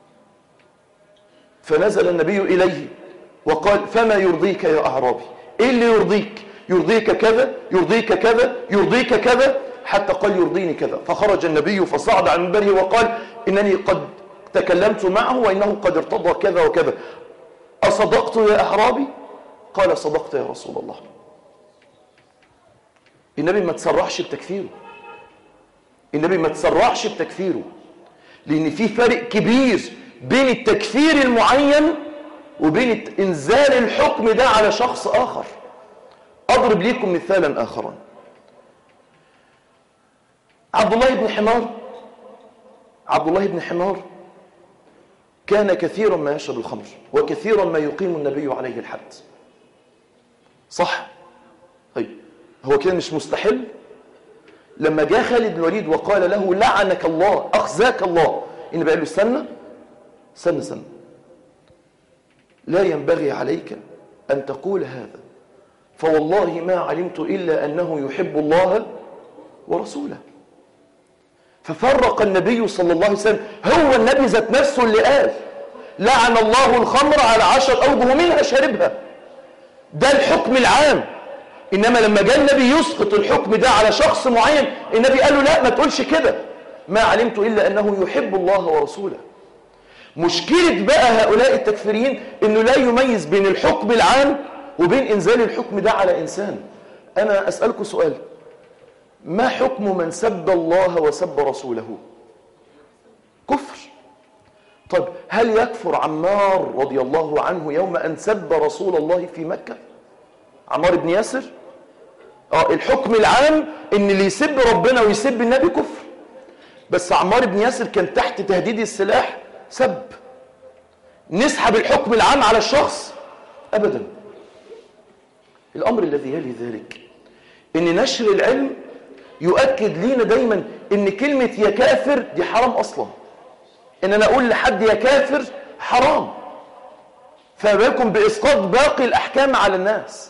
فنزل النبي إليه وقال فما يرضيك يا أعرابي إيه اللي يرضيك يرضيك كذا يرضيك كذا يرضيك كذا حتى قال يرضيني كذا فخرج النبي فصعد عن منبره وقال إنني قد تكلمت معه وإنه قد ارتضى كذا وكذا أصدقت يا أعرابي قال صدقت يا رسول الله النبي ما تسرعش بتكفيره النبي ما تسرعش بتكفيره لأن في فرق كبير بين التكفير المعين وبين إنزال الحكم ده على شخص آخر أضرب لكم مثالا آخرا عبد الله بن حمار عبد الله بن حمار كان كثيرا ما يشرب الخمر وكثيرا ما يقيم النبي عليه الحد صح طيب هو كده مش مستحل لما جاء خالد بن الوليد وقال له لعنك الله أخزاك الله إن بقى له استنى استنى استنى لا ينبغي عليك أن تقول هذا فوالله ما علمت إلا أنه يحب الله ورسوله ففرق النبي صلى الله عليه وسلم هو النبي ذات نفسه اللي قال لعن الله الخمر على عشر أوجه منها شربها ده الحكم العام إنما لما جاء النبي يسقط الحكم ده على شخص معين النبي قال له لا ما تقولش كده ما علمت إلا أنه يحب الله ورسوله مشكلة بقى هؤلاء التكفيريين أنه لا يميز بين الحكم العام وبين إنزال الحكم ده على إنسان أنا أسألكم سؤال ما حكم من سب الله وسب رسوله كفر طب هل يكفر عمار رضي الله عنه يوم أن سب رسول الله في مكة عمار بن ياسر آه الحكم العام ان اللي يسب ربنا ويسب النبي كفر بس عمار بن ياسر كان تحت تهديد السلاح سب نسحب الحكم العام على الشخص ابدا الامر الذي يلي ذلك ان نشر العلم يؤكد لينا دايما ان كلمة يا كافر دي حرام اصلا ان انا اقول لحد يا كافر حرام فبالكم باسقاط باقي الاحكام على الناس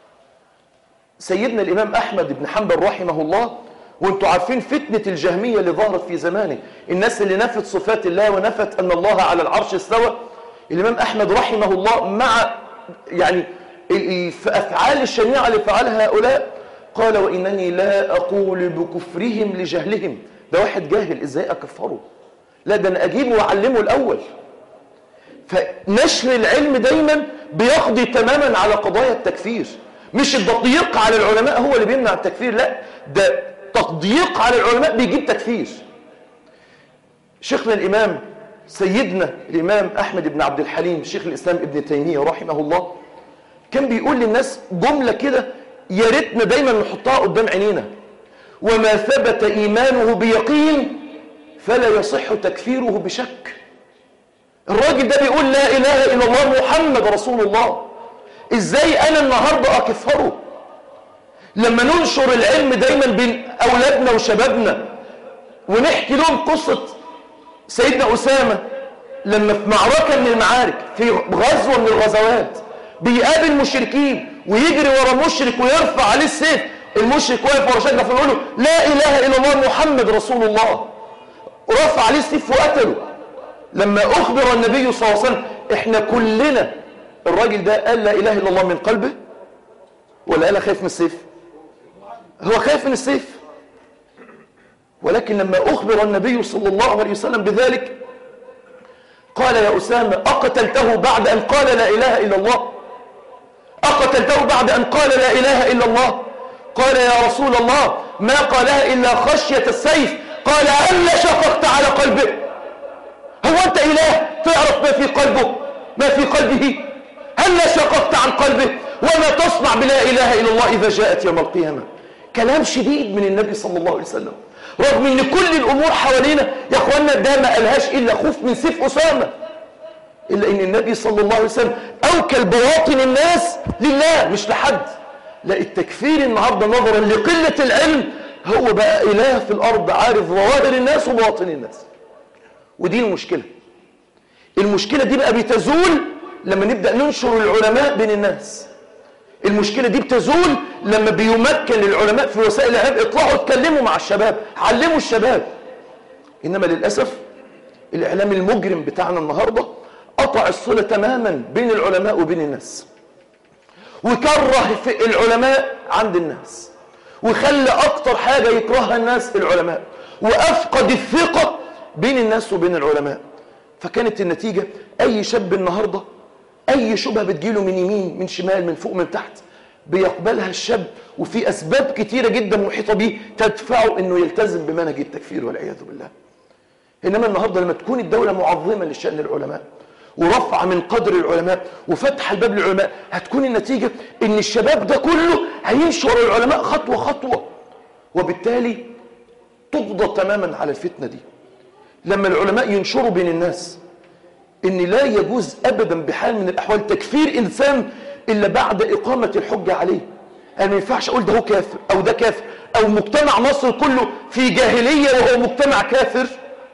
سيدنا الامام احمد بن حنبل رحمه الله وانتوا عارفين فتنة الجهمية اللي ظهرت في زمانه الناس اللي نفت صفات الله ونفت ان الله على العرش استوى الامام احمد رحمه الله مع يعني الافعال الشنيعة اللي فعلها هؤلاء قال وانني لا اقول بكفرهم لجهلهم ده واحد جاهل ازاي اكفره لا ده انا اجيبه واعلمه الاول فنشر العلم دايما بيقضي تماما على قضايا التكفير مش التضييق على العلماء هو اللي بيمنع التكفير لا ده تضييق على العلماء بيجيب تكفير شيخنا الإمام سيدنا الإمام أحمد بن عبد الحليم شيخ الإسلام ابن تيمية رحمه الله كان بيقول للناس جملة كده يا ريتنا دايما نحطها قدام عينينا وما ثبت إيمانه بيقين فلا يصح تكفيره بشك الراجل ده بيقول لا إله إلا الله محمد رسول الله إزاي أنا النهاردة أكفره لما ننشر العلم دايما بين أولادنا وشبابنا ونحكي لهم قصة سيدنا أسامة لما في معركة من المعارك في غزوة من الغزوات بيقابل مشركين ويجري ورا مشرك ويرفع عليه السيف المشرك واقف ورا شجره فيقول له لا اله الا الله محمد رسول الله رفع عليه السيف وقتله لما اخبر النبي صلى الله عليه وسلم احنا كلنا الراجل ده قال لا اله الا الله من قلبه ولا قال خايف من السيف هو خايف من السيف ولكن لما اخبر النبي صلى الله عليه وسلم بذلك قال يا اسامه اقتلته بعد ان قال لا اله الا الله أقتلته بعد أن قال لا إله إلا الله قال يا رسول الله ما قالها إلا خشية السيف قال ألا شققت على قلبه هو أنت إله تعرف ما في قلبه ما في قلبه هلا شققت عن قلبه وما تصنع بلا إله إلا الله إذا جاءت يوم القيامة كلام شديد من النبي صلى الله عليه وسلم رغم ان كل الامور حوالينا يا اخوانا ده ما قالهاش الا خوف من سيف اسامه إلا إن النبي صلى الله عليه وسلم أوكل بواطن الناس لله مش لحد لا التكفير النهاردة نظرا لقلة العلم هو بقى إله في الأرض عارف ظواهر الناس وبواطن الناس ودي المشكلة المشكلة دي بقى بتزول لما نبدأ ننشر العلماء بين الناس المشكلة دي بتزول لما بيمكن العلماء في وسائل الإعلام اطلعوا اتكلموا مع الشباب علموا الشباب إنما للأسف الإعلام المجرم بتاعنا النهاردة قطع الصلة تماما بين العلماء وبين الناس وكره في العلماء عند الناس وخلى أكتر حاجة يكرهها الناس العلماء وأفقد الثقة بين الناس وبين العلماء فكانت النتيجة أي شاب النهاردة أي شبهة بتجيله من يمين من شمال من فوق من تحت بيقبلها الشاب وفي أسباب كتيرة جدا محيطة به تدفعه أنه يلتزم بمنهج التكفير والعياذ بالله إنما النهاردة لما تكون الدولة معظمة لشأن العلماء ورفع من قدر العلماء وفتح الباب للعلماء هتكون النتيجة ان الشباب ده كله هيمشي ورا العلماء خطوة خطوة وبالتالي تقضى تماما على الفتنة دي لما العلماء ينشروا بين الناس ان لا يجوز ابدا بحال من الاحوال تكفير انسان الا بعد اقامة الحجة عليه انا ما ينفعش اقول ده هو كافر او ده كافر او مجتمع مصر كله في جاهلية وهو مجتمع كافر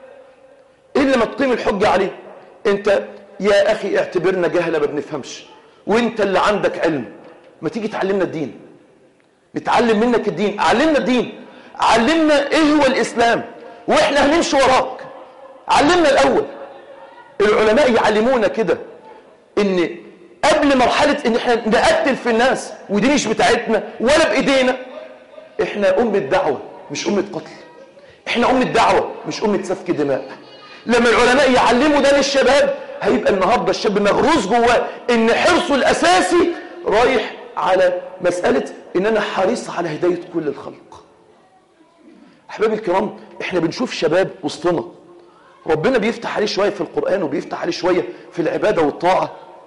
الا ما تقيم الحجة عليه انت يا أخي اعتبرنا جهلة ما بنفهمش وانت اللي عندك علم ما تيجي تعلمنا الدين نتعلم منك الدين علمنا الدين علمنا ايه هو الإسلام واحنا هنمشي وراك علمنا الأول العلماء يعلمونا كده ان قبل مرحلة ان احنا نقتل في الناس ودي مش بتاعتنا ولا بإيدينا احنا أمة دعوة مش أمة قتل احنا أمة دعوة مش أمة سفك دماء لما العلماء يعلموا ده للشباب هيبقى النهاردة الشاب مغروز جواه ان حرصه الاساسي رايح على مسألة ان انا حريص على هداية كل الخلق احبابي الكرام احنا بنشوف شباب وسطنا ربنا بيفتح عليه شوية في القرآن وبيفتح عليه شوية في العبادة والطاعة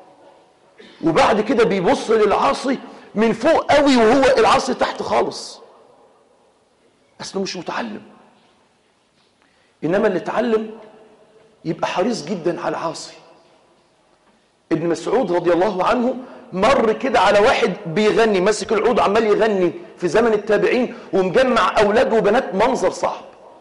وبعد كده بيبص للعاصي من فوق قوي وهو العاصي تحت خالص اصله مش متعلم انما اللي اتعلم يبقى حريص جدا على العاصي ابن مسعود رضي الله عنه مر كده على واحد بيغني ماسك العود عمال يغني في زمن التابعين ومجمع اولاد وبنات منظر صعب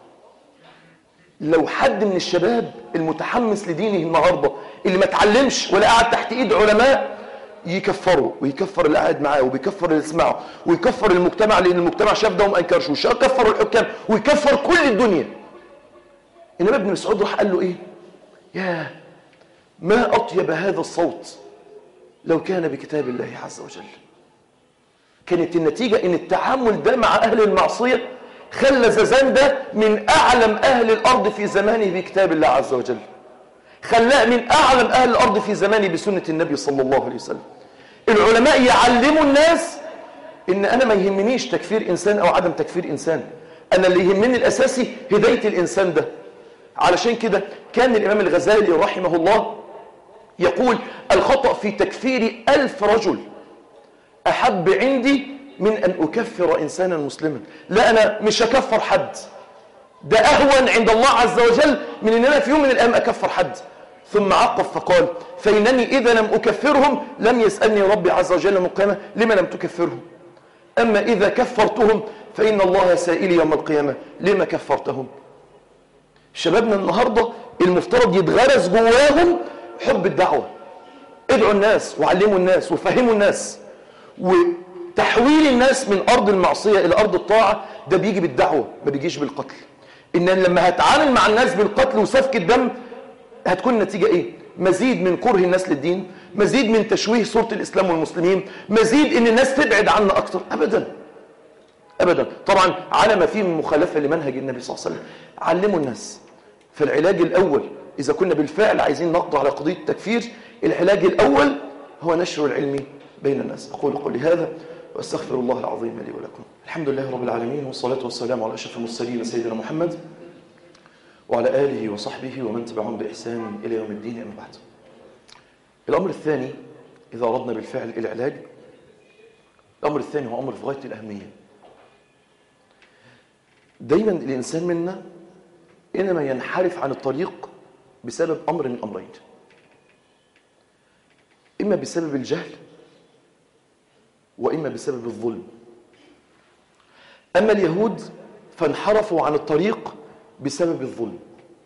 لو حد من الشباب المتحمس لدينه النهارده اللي ما اتعلمش ولا قاعد تحت ايد علماء يكفره ويكفر اللي قاعد معاه وبيكفر اللي يسمعه ويكفر المجتمع لان المجتمع شاف ده وما انكرش ويكفر الحكام ويكفر كل الدنيا انما ابن مسعود راح قال له ايه يا ما أطيب هذا الصوت لو كان بكتاب الله عز وجل كانت النتيجة ان التعامل ده مع أهل المعصية خلى زازان ده من أعلم أهل الأرض في زمانه بكتاب الله عز وجل خلاه من أعلم أهل الأرض في زمانه بسنة النبي صلى الله عليه وسلم العلماء يعلموا الناس ان انا ما يهمنيش تكفير انسان او عدم تكفير انسان انا اللي يهمني الاساسي هدايه الانسان ده علشان كده كان الامام الغزالي رحمه الله يقول الخطا في تكفير ألف رجل احب عندي من ان اكفر انسانا مسلما لا انا مش هكفر حد ده اهون عند الله عز وجل من ان انا في يوم من الايام اكفر حد ثم عقب فقال فانني اذا لم اكفرهم لم يسالني ربي عز وجل يوم القيامه لما لم تكفرهم اما اذا كفرتهم فان الله سائلي يوم القيامه لما كفرتهم شبابنا النهارده المفترض يتغرس جواهم حب الدعوه ادعوا الناس وعلموا الناس وفهموا الناس وتحويل الناس من ارض المعصيه الى ارض الطاعه ده بيجي بالدعوه ما بيجيش بالقتل ان لما هتعامل مع الناس بالقتل وسفك الدم هتكون النتيجه ايه مزيد من كره الناس للدين مزيد من تشويه صوره الاسلام والمسلمين مزيد ان الناس تبعد عنا اكتر ابدا ابدا طبعا على ما فيه من مخالفه لمنهج النبي صلى الله عليه وسلم علموا الناس فالعلاج الاول اذا كنا بالفعل عايزين نقضي على قضيه التكفير العلاج الاول هو نشر العلم بين الناس اقول قولي هذا واستغفر الله العظيم لي ولكم الحمد لله رب العالمين والصلاه والسلام على اشرف المرسلين سيدنا محمد وعلى اله وصحبه ومن تبعهم باحسان الى يوم الدين اما بعد الامر الثاني اذا اردنا بالفعل العلاج الامر الثاني هو امر في غايه الاهميه دايما الانسان منا انما ينحرف عن الطريق بسبب امر من امرين اما بسبب الجهل واما بسبب الظلم اما اليهود فانحرفوا عن الطريق بسبب الظلم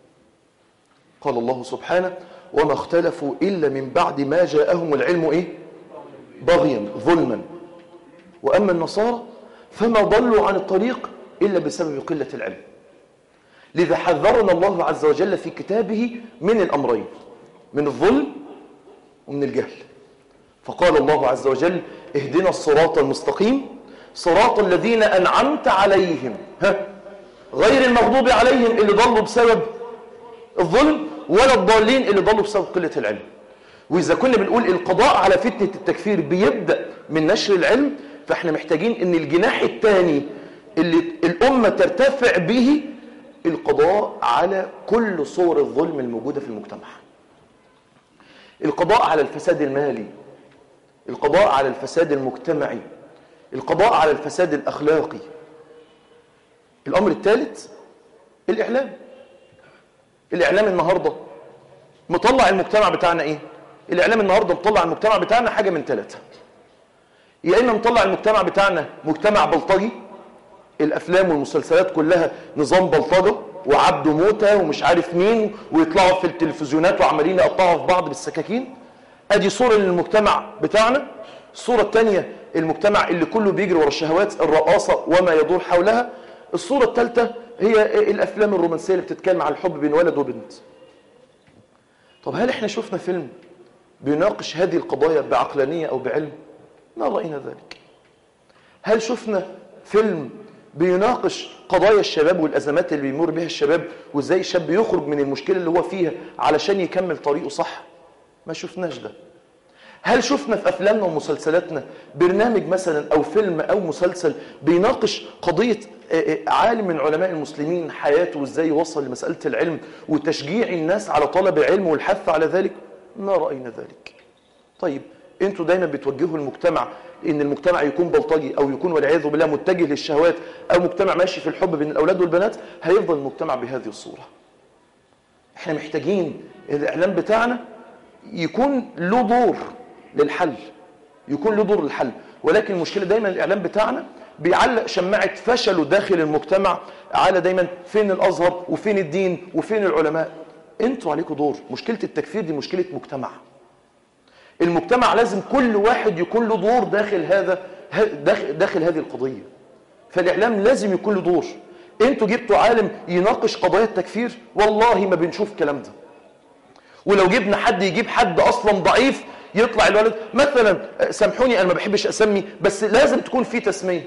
قال الله سبحانه وما اختلفوا الا من بعد ما جاءهم العلم ايه بغيا ظلما واما النصارى فما ضلوا عن الطريق الا بسبب قله العلم لذا حذرنا الله عز وجل في كتابه من الامرين من الظلم ومن الجهل فقال الله عز وجل اهدنا الصراط المستقيم صراط الذين انعمت عليهم ها غير المغضوب عليهم اللي ضلوا بسبب الظلم ولا الضالين اللي ضلوا بسبب قله العلم واذا كنا بنقول القضاء على فتنه التكفير بيبدا من نشر العلم فاحنا محتاجين ان الجناح الثاني اللي الامه ترتفع به القضاء على كل صور الظلم الموجوده في المجتمع القضاء على الفساد المالي القضاء على الفساد المجتمعي القضاء على الفساد الاخلاقي الامر الثالث الاعلام الاعلام النهارده مطلع المجتمع بتاعنا ايه الاعلام النهارده مطلع المجتمع بتاعنا حاجه من ثلاثه يا اما مطلع المجتمع بتاعنا مجتمع بلطجي الافلام والمسلسلات كلها نظام بلطجه وعبد موته ومش عارف مين ويطلعوا في التلفزيونات وعمالين يقطعوا في بعض بالسكاكين ادي صوره للمجتمع بتاعنا الصوره الثانيه المجتمع اللي كله بيجري ورا الشهوات الرقاصه وما يدور حولها الصوره الثالثه هي الافلام الرومانسيه اللي بتتكلم عن الحب بين ولد وبنت طب هل احنا شفنا فيلم بيناقش هذه القضايا بعقلانيه او بعلم ما راينا ذلك هل شفنا فيلم بيناقش قضايا الشباب والازمات اللي بيمر بها الشباب وازاي الشاب يخرج من المشكله اللي هو فيها علشان يكمل طريقه صح ما شفناش ده هل شفنا في افلامنا ومسلسلاتنا برنامج مثلا او فيلم او مسلسل بيناقش قضيه عالم من علماء المسلمين حياته وازاي وصل لمساله العلم وتشجيع الناس على طلب العلم والحث على ذلك ما راينا ذلك طيب انتوا دايما بتوجهوا المجتمع ان المجتمع يكون بلطجي او يكون والعياذ بالله متجه للشهوات او مجتمع ماشي في الحب بين الاولاد والبنات هيفضل المجتمع بهذه الصوره احنا محتاجين الاعلام بتاعنا يكون له دور للحل يكون له دور للحل ولكن المشكله دايما الاعلام بتاعنا بيعلق شماعه فشله داخل المجتمع على دايما فين الازهر وفين الدين وفين العلماء انتوا عليكم دور مشكله التكفير دي مشكله مجتمع المجتمع لازم كل واحد يكون له دور داخل هذا داخل, داخل هذه القضيه فالاعلام لازم يكون له دور انتوا جبتوا عالم يناقش قضايا التكفير والله ما بنشوف الكلام ده ولو جبنا حد يجيب حد اصلا ضعيف يطلع الولد مثلا سامحوني انا ما بحبش اسمي بس لازم تكون في تسميه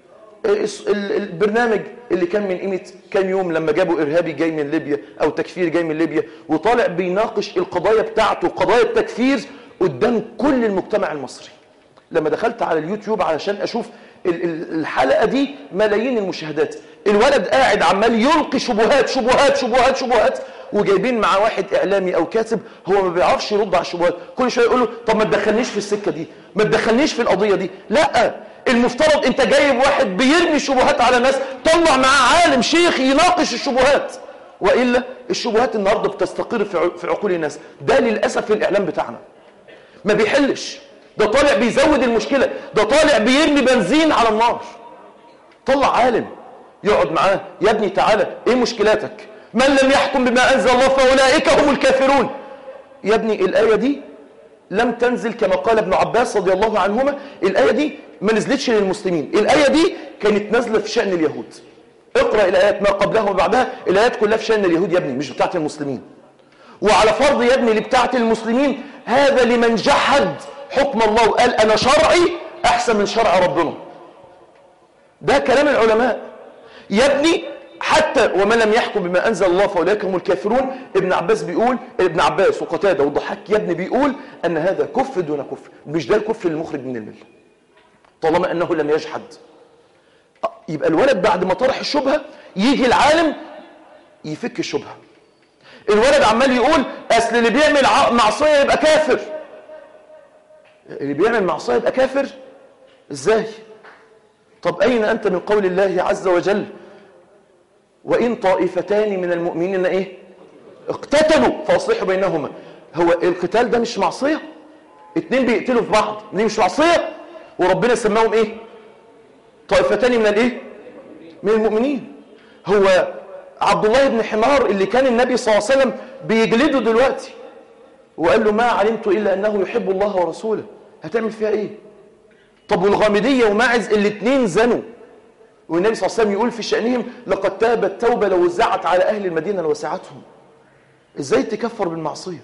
البرنامج اللي كان من قيمه كام يوم لما جابوا ارهابي جاي من ليبيا او تكفير جاي من ليبيا وطالع بيناقش القضايا بتاعته قضايا التكفير قدام كل المجتمع المصري لما دخلت على اليوتيوب علشان اشوف الحلقة دي ملايين المشاهدات الولد قاعد عمال يلقي شبهات شبهات شبهات شبهات وجايبين معاه واحد اعلامي او كاتب هو ما بيعرفش يرد على الشبهات كل شويه يقول له طب ما تدخلنيش في السكه دي ما تدخلنيش في القضيه دي لا المفترض انت جايب واحد بيرمي شبهات على ناس طلع معاه عالم شيخ يناقش الشبهات والا الشبهات النهارده بتستقر في عقول الناس ده للاسف في الاعلام بتاعنا ما بيحلش ده طالع بيزود المشكله ده طالع بيرمي بنزين على النار طلع عالم يقعد معاه يا ابني تعالى ايه مشكلاتك من لم يحكم بما انزل الله فاولئك هم الكافرون يا ابني الايه دي لم تنزل كما قال ابن عباس رضي الله عنهما الايه دي ما نزلتش للمسلمين الايه دي كانت نازله في شان اليهود اقرا الايات ما قبلها وبعدها الايات كلها في شان اليهود يا ابني مش بتاعه المسلمين وعلى فرض يا ابني اللي بتاعه المسلمين هذا لمن جحد حكم الله وقال انا شرعي احسن من شرع ربنا ده كلام العلماء يا ابني حتى ومن لم يحكم بما انزل الله فاولئك هم الكافرون ابن عباس بيقول ابن عباس وقتاده والضحاك يا ابني بيقول ان هذا كفر دون كفر مش ده الكفر المخرج من المله طالما انه لم يجحد يبقى الولد بعد ما طرح الشبهه يجي العالم يفك الشبهه الولد عمال يقول اصل اللي بيعمل معصيه يبقى كافر اللي بيعمل معصيه يبقى كافر ازاي طب اين انت من قول الله عز وجل وإن طائفتان من المؤمنين إيه اقتتلوا فأصلحوا بينهما هو القتال ده مش معصية اتنين بيقتلوا في بعض دي مش معصية وربنا سماهم إيه طائفتان من الإيه من المؤمنين هو عبد الله بن حمار اللي كان النبي صلى الله عليه وسلم بيجلده دلوقتي وقال له ما علمت إلا أنه يحب الله ورسوله هتعمل فيها إيه طب والغامدية وماعز الاثنين زنوا والنبي صلى الله عليه وسلم يقول في شأنهم لقد تابت توبة لو وزعت على أهل المدينة لوسعتهم إزاي تكفر بالمعصية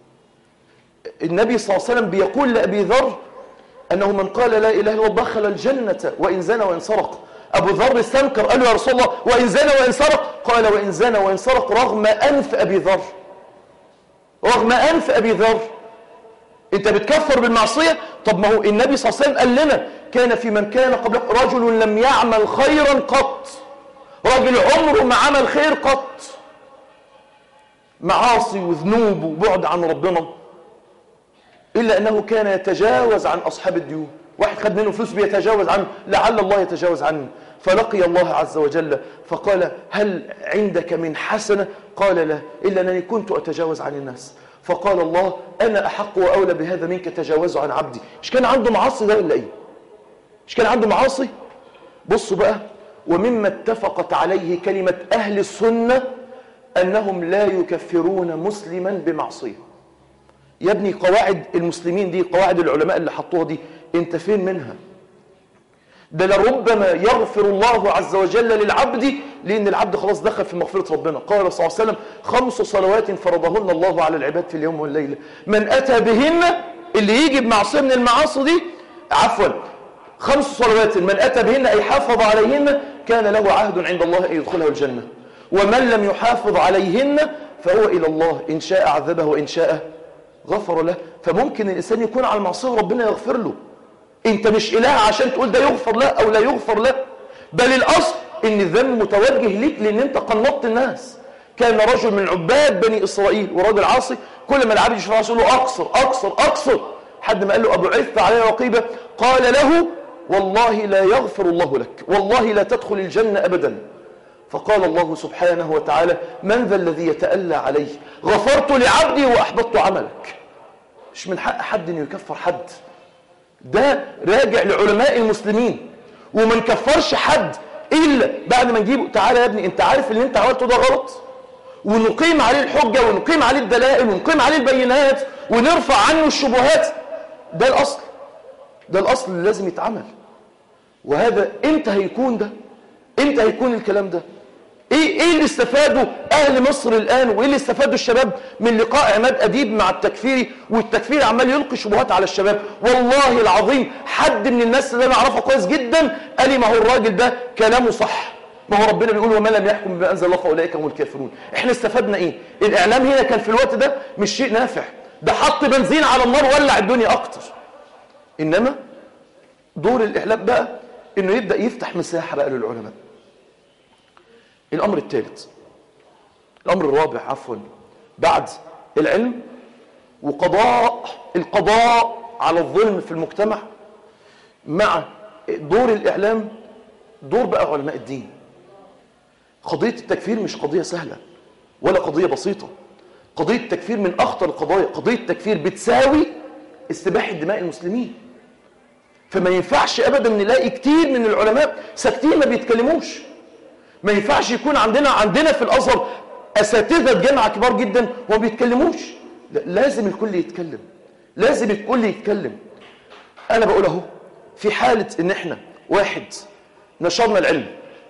النبي صلى الله عليه وسلم بيقول لأبي ذر أنه من قال لا إله إلا الله دخل الجنة وإن زنى وإن سرق أبو ذر استنكر قال له يا رسول الله وإن زنى وإن سرق قال وإن زنى وإن سرق رغم أنف أبي ذر رغم أنف أبي ذر أنت بتكفر بالمعصية طب ما هو النبي صلى الله عليه وسلم قال لنا كان في من كان قبل رجل لم يعمل خيرا قط رجل عمره ما عمل خير قط معاصي وذنوب وبعد عن ربنا إلا أنه كان يتجاوز عن أصحاب الديون واحد خد منه فلوس بيتجاوز عنه لعل الله يتجاوز عنه فلقي الله عز وجل فقال هل عندك من حسنة قال لا إلا أنني كنت أتجاوز عن الناس فقال الله أنا أحق وأولى بهذا منك تجاوز عن عبدي مش كان عنده معاصي ده ولا إيه مش كان عنده معاصي بصوا بقى ومما اتفقت عليه كلمة أهل السنة أنهم لا يكفرون مسلما بمعصية يا ابني قواعد المسلمين دي قواعد العلماء اللي حطوها دي انت فين منها ده لربما يغفر الله عز وجل للعبد لأن العبد خلاص دخل في مغفرة ربنا قال صلى الله عليه وسلم خمس صلوات فرضهن الله على العباد في اليوم والليلة من أتى بهن اللي يجي بمعصية من المعاصي دي عفوا خمس صلوات من أتى بهن أي حافظ عليهن كان له عهد عند الله أن يدخله الجنة ومن لم يحافظ عليهن فهو إلى الله إن شاء عذبه وإن شاء غفر له فممكن الإنسان يكون على المعصية وربنا يغفر له انت مش إله عشان تقول ده يغفر له أو لا يغفر له بل الأصل ان الذنب متوجه ليك لأن انت قنطت الناس كان رجل من عباد بني إسرائيل وراجل عاصي كل ما العبد يشوف يقول له أقصر أقصر أقصر حد ما قال له أبعثت علي رقيبة قال له والله لا يغفر الله لك والله لا تدخل الجنة أبدا فقال الله سبحانه وتعالى من ذا الذي يتألى عليه غفرت لعبدي وأحبطت عملك مش من حق حد أن يكفر حد ده راجع لعلماء المسلمين وما نكفرش حد إلا بعد ما نجيبه تعالى يا ابني انت عارف اللي انت عملته ده غلط ونقيم عليه الحجة ونقيم عليه الدلائل ونقيم عليه البينات ونرفع عنه الشبهات ده الأصل ده الأصل اللي لازم يتعمل وهذا امتى هيكون ده امتى هيكون الكلام ده ايه ايه اللي استفاده اهل مصر الان وايه اللي استفاده الشباب من لقاء عماد اديب مع التكفيري والتكفيري عمال يلقي شبهات على الشباب والله العظيم حد من الناس اللي انا اعرفها كويس جدا قال لي ما هو الراجل ده كلامه صح ما هو ربنا بيقول وما لم يحكم بما انزل الله فاولئك هم الكافرون احنا استفدنا ايه الاعلام هنا كان في الوقت ده مش شيء نافع ده حط بنزين على النار ولع الدنيا اكتر انما دور الاعلام بقى انه يبدأ يفتح مساحة بقى للعلماء الامر الثالث الامر الرابع عفوا بعد العلم وقضاء القضاء على الظلم في المجتمع مع دور الاعلام دور بقى علماء الدين قضية التكفير مش قضية سهلة ولا قضية بسيطة قضية التكفير من أخطر القضايا قضية التكفير بتساوي استباحة دماء المسلمين فما ينفعش أبدا نلاقي كتير من العلماء ساكتين ما بيتكلموش ما ينفعش يكون عندنا عندنا في الأزهر أساتذة جامعة كبار جدا وما بيتكلموش لا لازم الكل يتكلم لازم الكل يتكلم أنا بقول أهو في حالة إن إحنا واحد نشرنا العلم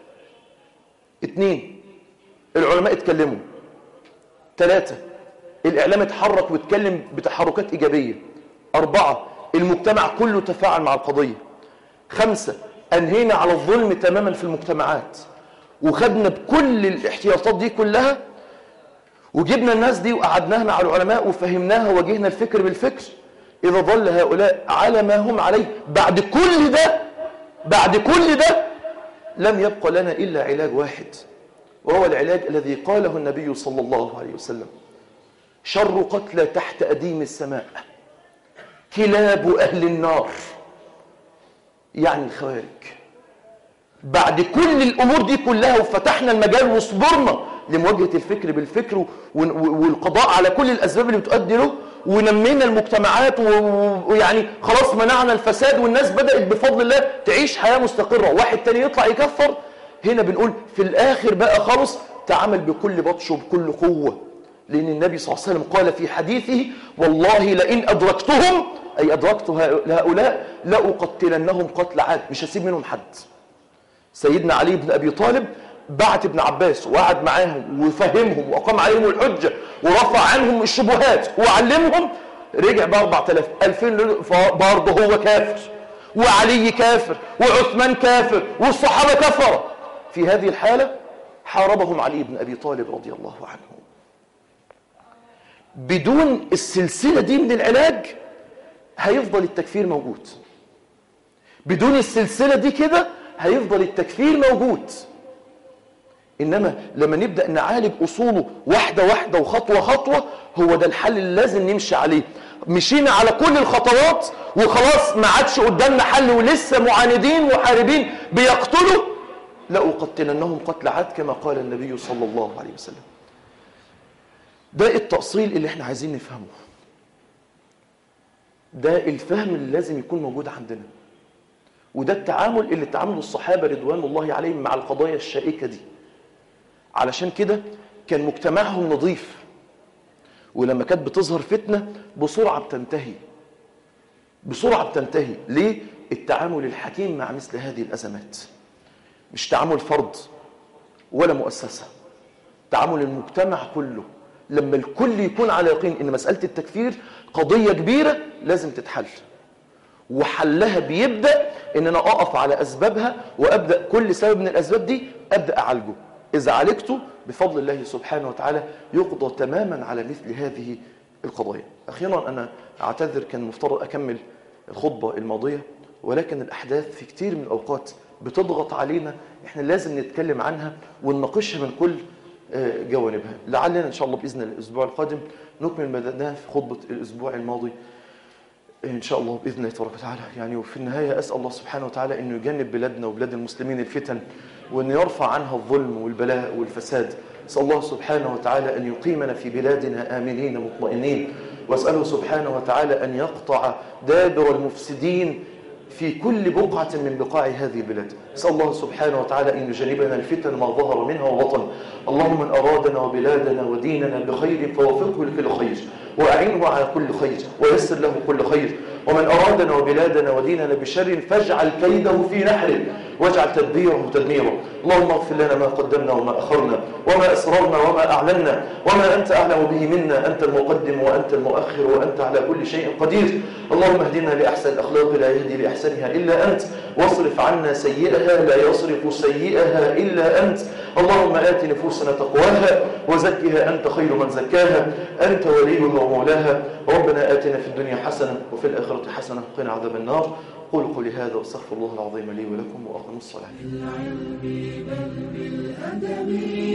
اتنين العلماء اتكلموا ثلاثة الإعلام اتحرك واتكلم بتحركات إيجابية أربعة المجتمع كله تفاعل مع القضية خمسة أنهينا على الظلم تماما في المجتمعات وخدنا بكل الاحتياطات دي كلها وجبنا الناس دي وقعدناها مع العلماء وفهمناها وواجهنا الفكر بالفكر إذا ظل هؤلاء على ما هم عليه بعد كل ده بعد كل ده لم يبقى لنا إلا علاج واحد وهو العلاج الذي قاله النبي صلى الله عليه وسلم شر قتلى تحت أديم السماء كلاب أهل النار يعني الخوارج بعد كل الأمور دي كلها وفتحنا المجال وصبرنا لمواجهة الفكر بالفكر والقضاء على كل الأسباب اللي بتؤدي له ونمينا المجتمعات ويعني خلاص منعنا الفساد والناس بدأت بفضل الله تعيش حياة مستقرة واحد تاني يطلع يكفر هنا بنقول في الآخر بقى خالص تعامل بكل بطش وبكل قوة لأن النبي صلى الله عليه وسلم قال في حديثه والله لئن أدركتهم أي أدركت هؤلاء لأقتلنهم قتل عاد مش هسيب منهم حد سيدنا علي بن أبي طالب بعت ابن عباس وقعد معاهم وفهمهم وأقام عليهم الحجة ورفع عنهم الشبهات وعلمهم رجع ب 4000 2000 برضه هو كافر وعلي كافر وعثمان كافر والصحابة كفروا في هذه الحالة حاربهم علي بن أبي طالب رضي الله عنه بدون السلسلة دي من العلاج هيفضل التكفير موجود بدون السلسلة دي كده هيفضل التكفير موجود إنما لما نبدأ نعالج أصوله واحدة واحدة وخطوة خطوة هو ده الحل اللي لازم نمشي عليه مشينا على كل الخطوات وخلاص ما عادش قدامنا حل ولسه معاندين محاربين بيقتلوا لأقتلنهم قتل عاد كما قال النبي صلى الله عليه وسلم ده التأصيل اللي احنا عايزين نفهمه ده الفهم اللي لازم يكون موجود عندنا وده التعامل اللي تعاملوا الصحابة رضوان الله عليهم مع القضايا الشائكة دي علشان كده كان مجتمعهم نظيف ولما كانت بتظهر فتنة بسرعة بتنتهي بسرعة بتنتهي ليه؟ التعامل الحكيم مع مثل هذه الأزمات مش تعامل فرد ولا مؤسسة تعامل المجتمع كله لما الكل يكون على يقين ان مسألة التكفير قضية كبيرة لازم تتحل وحلها بيبدأ ان انا اقف على اسبابها وابدأ كل سبب من الاسباب دي ابدأ اعالجه اذا عالجته بفضل الله سبحانه وتعالى يقضى تماما على مثل هذه القضايا اخيرا انا اعتذر كان مفترض اكمل الخطبة الماضية ولكن الاحداث في كتير من الاوقات بتضغط علينا احنا لازم نتكلم عنها ونناقشها من كل جوانبها لعلنا ان شاء الله باذن الاسبوع القادم نكمل ما بدأناه في خطبه الاسبوع الماضي ان شاء الله باذن الله تبارك وتعالى يعني وفي النهايه اسال الله سبحانه وتعالى انه يجنب بلادنا وبلاد المسلمين الفتن وان يرفع عنها الظلم والبلاء والفساد اسال الله سبحانه وتعالى ان يقيمنا في بلادنا امنين مطمئنين واساله سبحانه وتعالى ان يقطع دابر المفسدين في كل بقعة من بقاع هذه البلاد نسأل الله سبحانه وتعالى أن يجنبنا الفتن ما ظهر منها وبطن اللهم من أرادنا وبلادنا وديننا بخير فوفقه لكل خير وأعنه على كل خير ويسر له كل خير ومن أرادنا وبلادنا وديننا بشر فاجعل كيده في نحره واجعل تدبيره تدميره اللهم اغفر لنا ما قدمنا وما أخرنا وما أسررنا وما أعلنا وما أنت أعلم به منا أنت المقدم وأنت المؤخر وأنت على كل شيء قدير اللهم اهدنا لأحسن الأخلاق لا يهدي لأحسنها إلا أنت واصرف عنا سيئها لا يصرف سيئها إلا أنت اللهم آت نفوسنا تقواها وزكها أنت خير من زكاها أنت وليها ومولاها ربنا آتنا في الدنيا حسنة وفي الآخرة حسنة وقنا عذاب النار قولوا قولي هذا واستغفر الله العظيم لي ولكم واقم الصلاه بالعلم بل بالأدب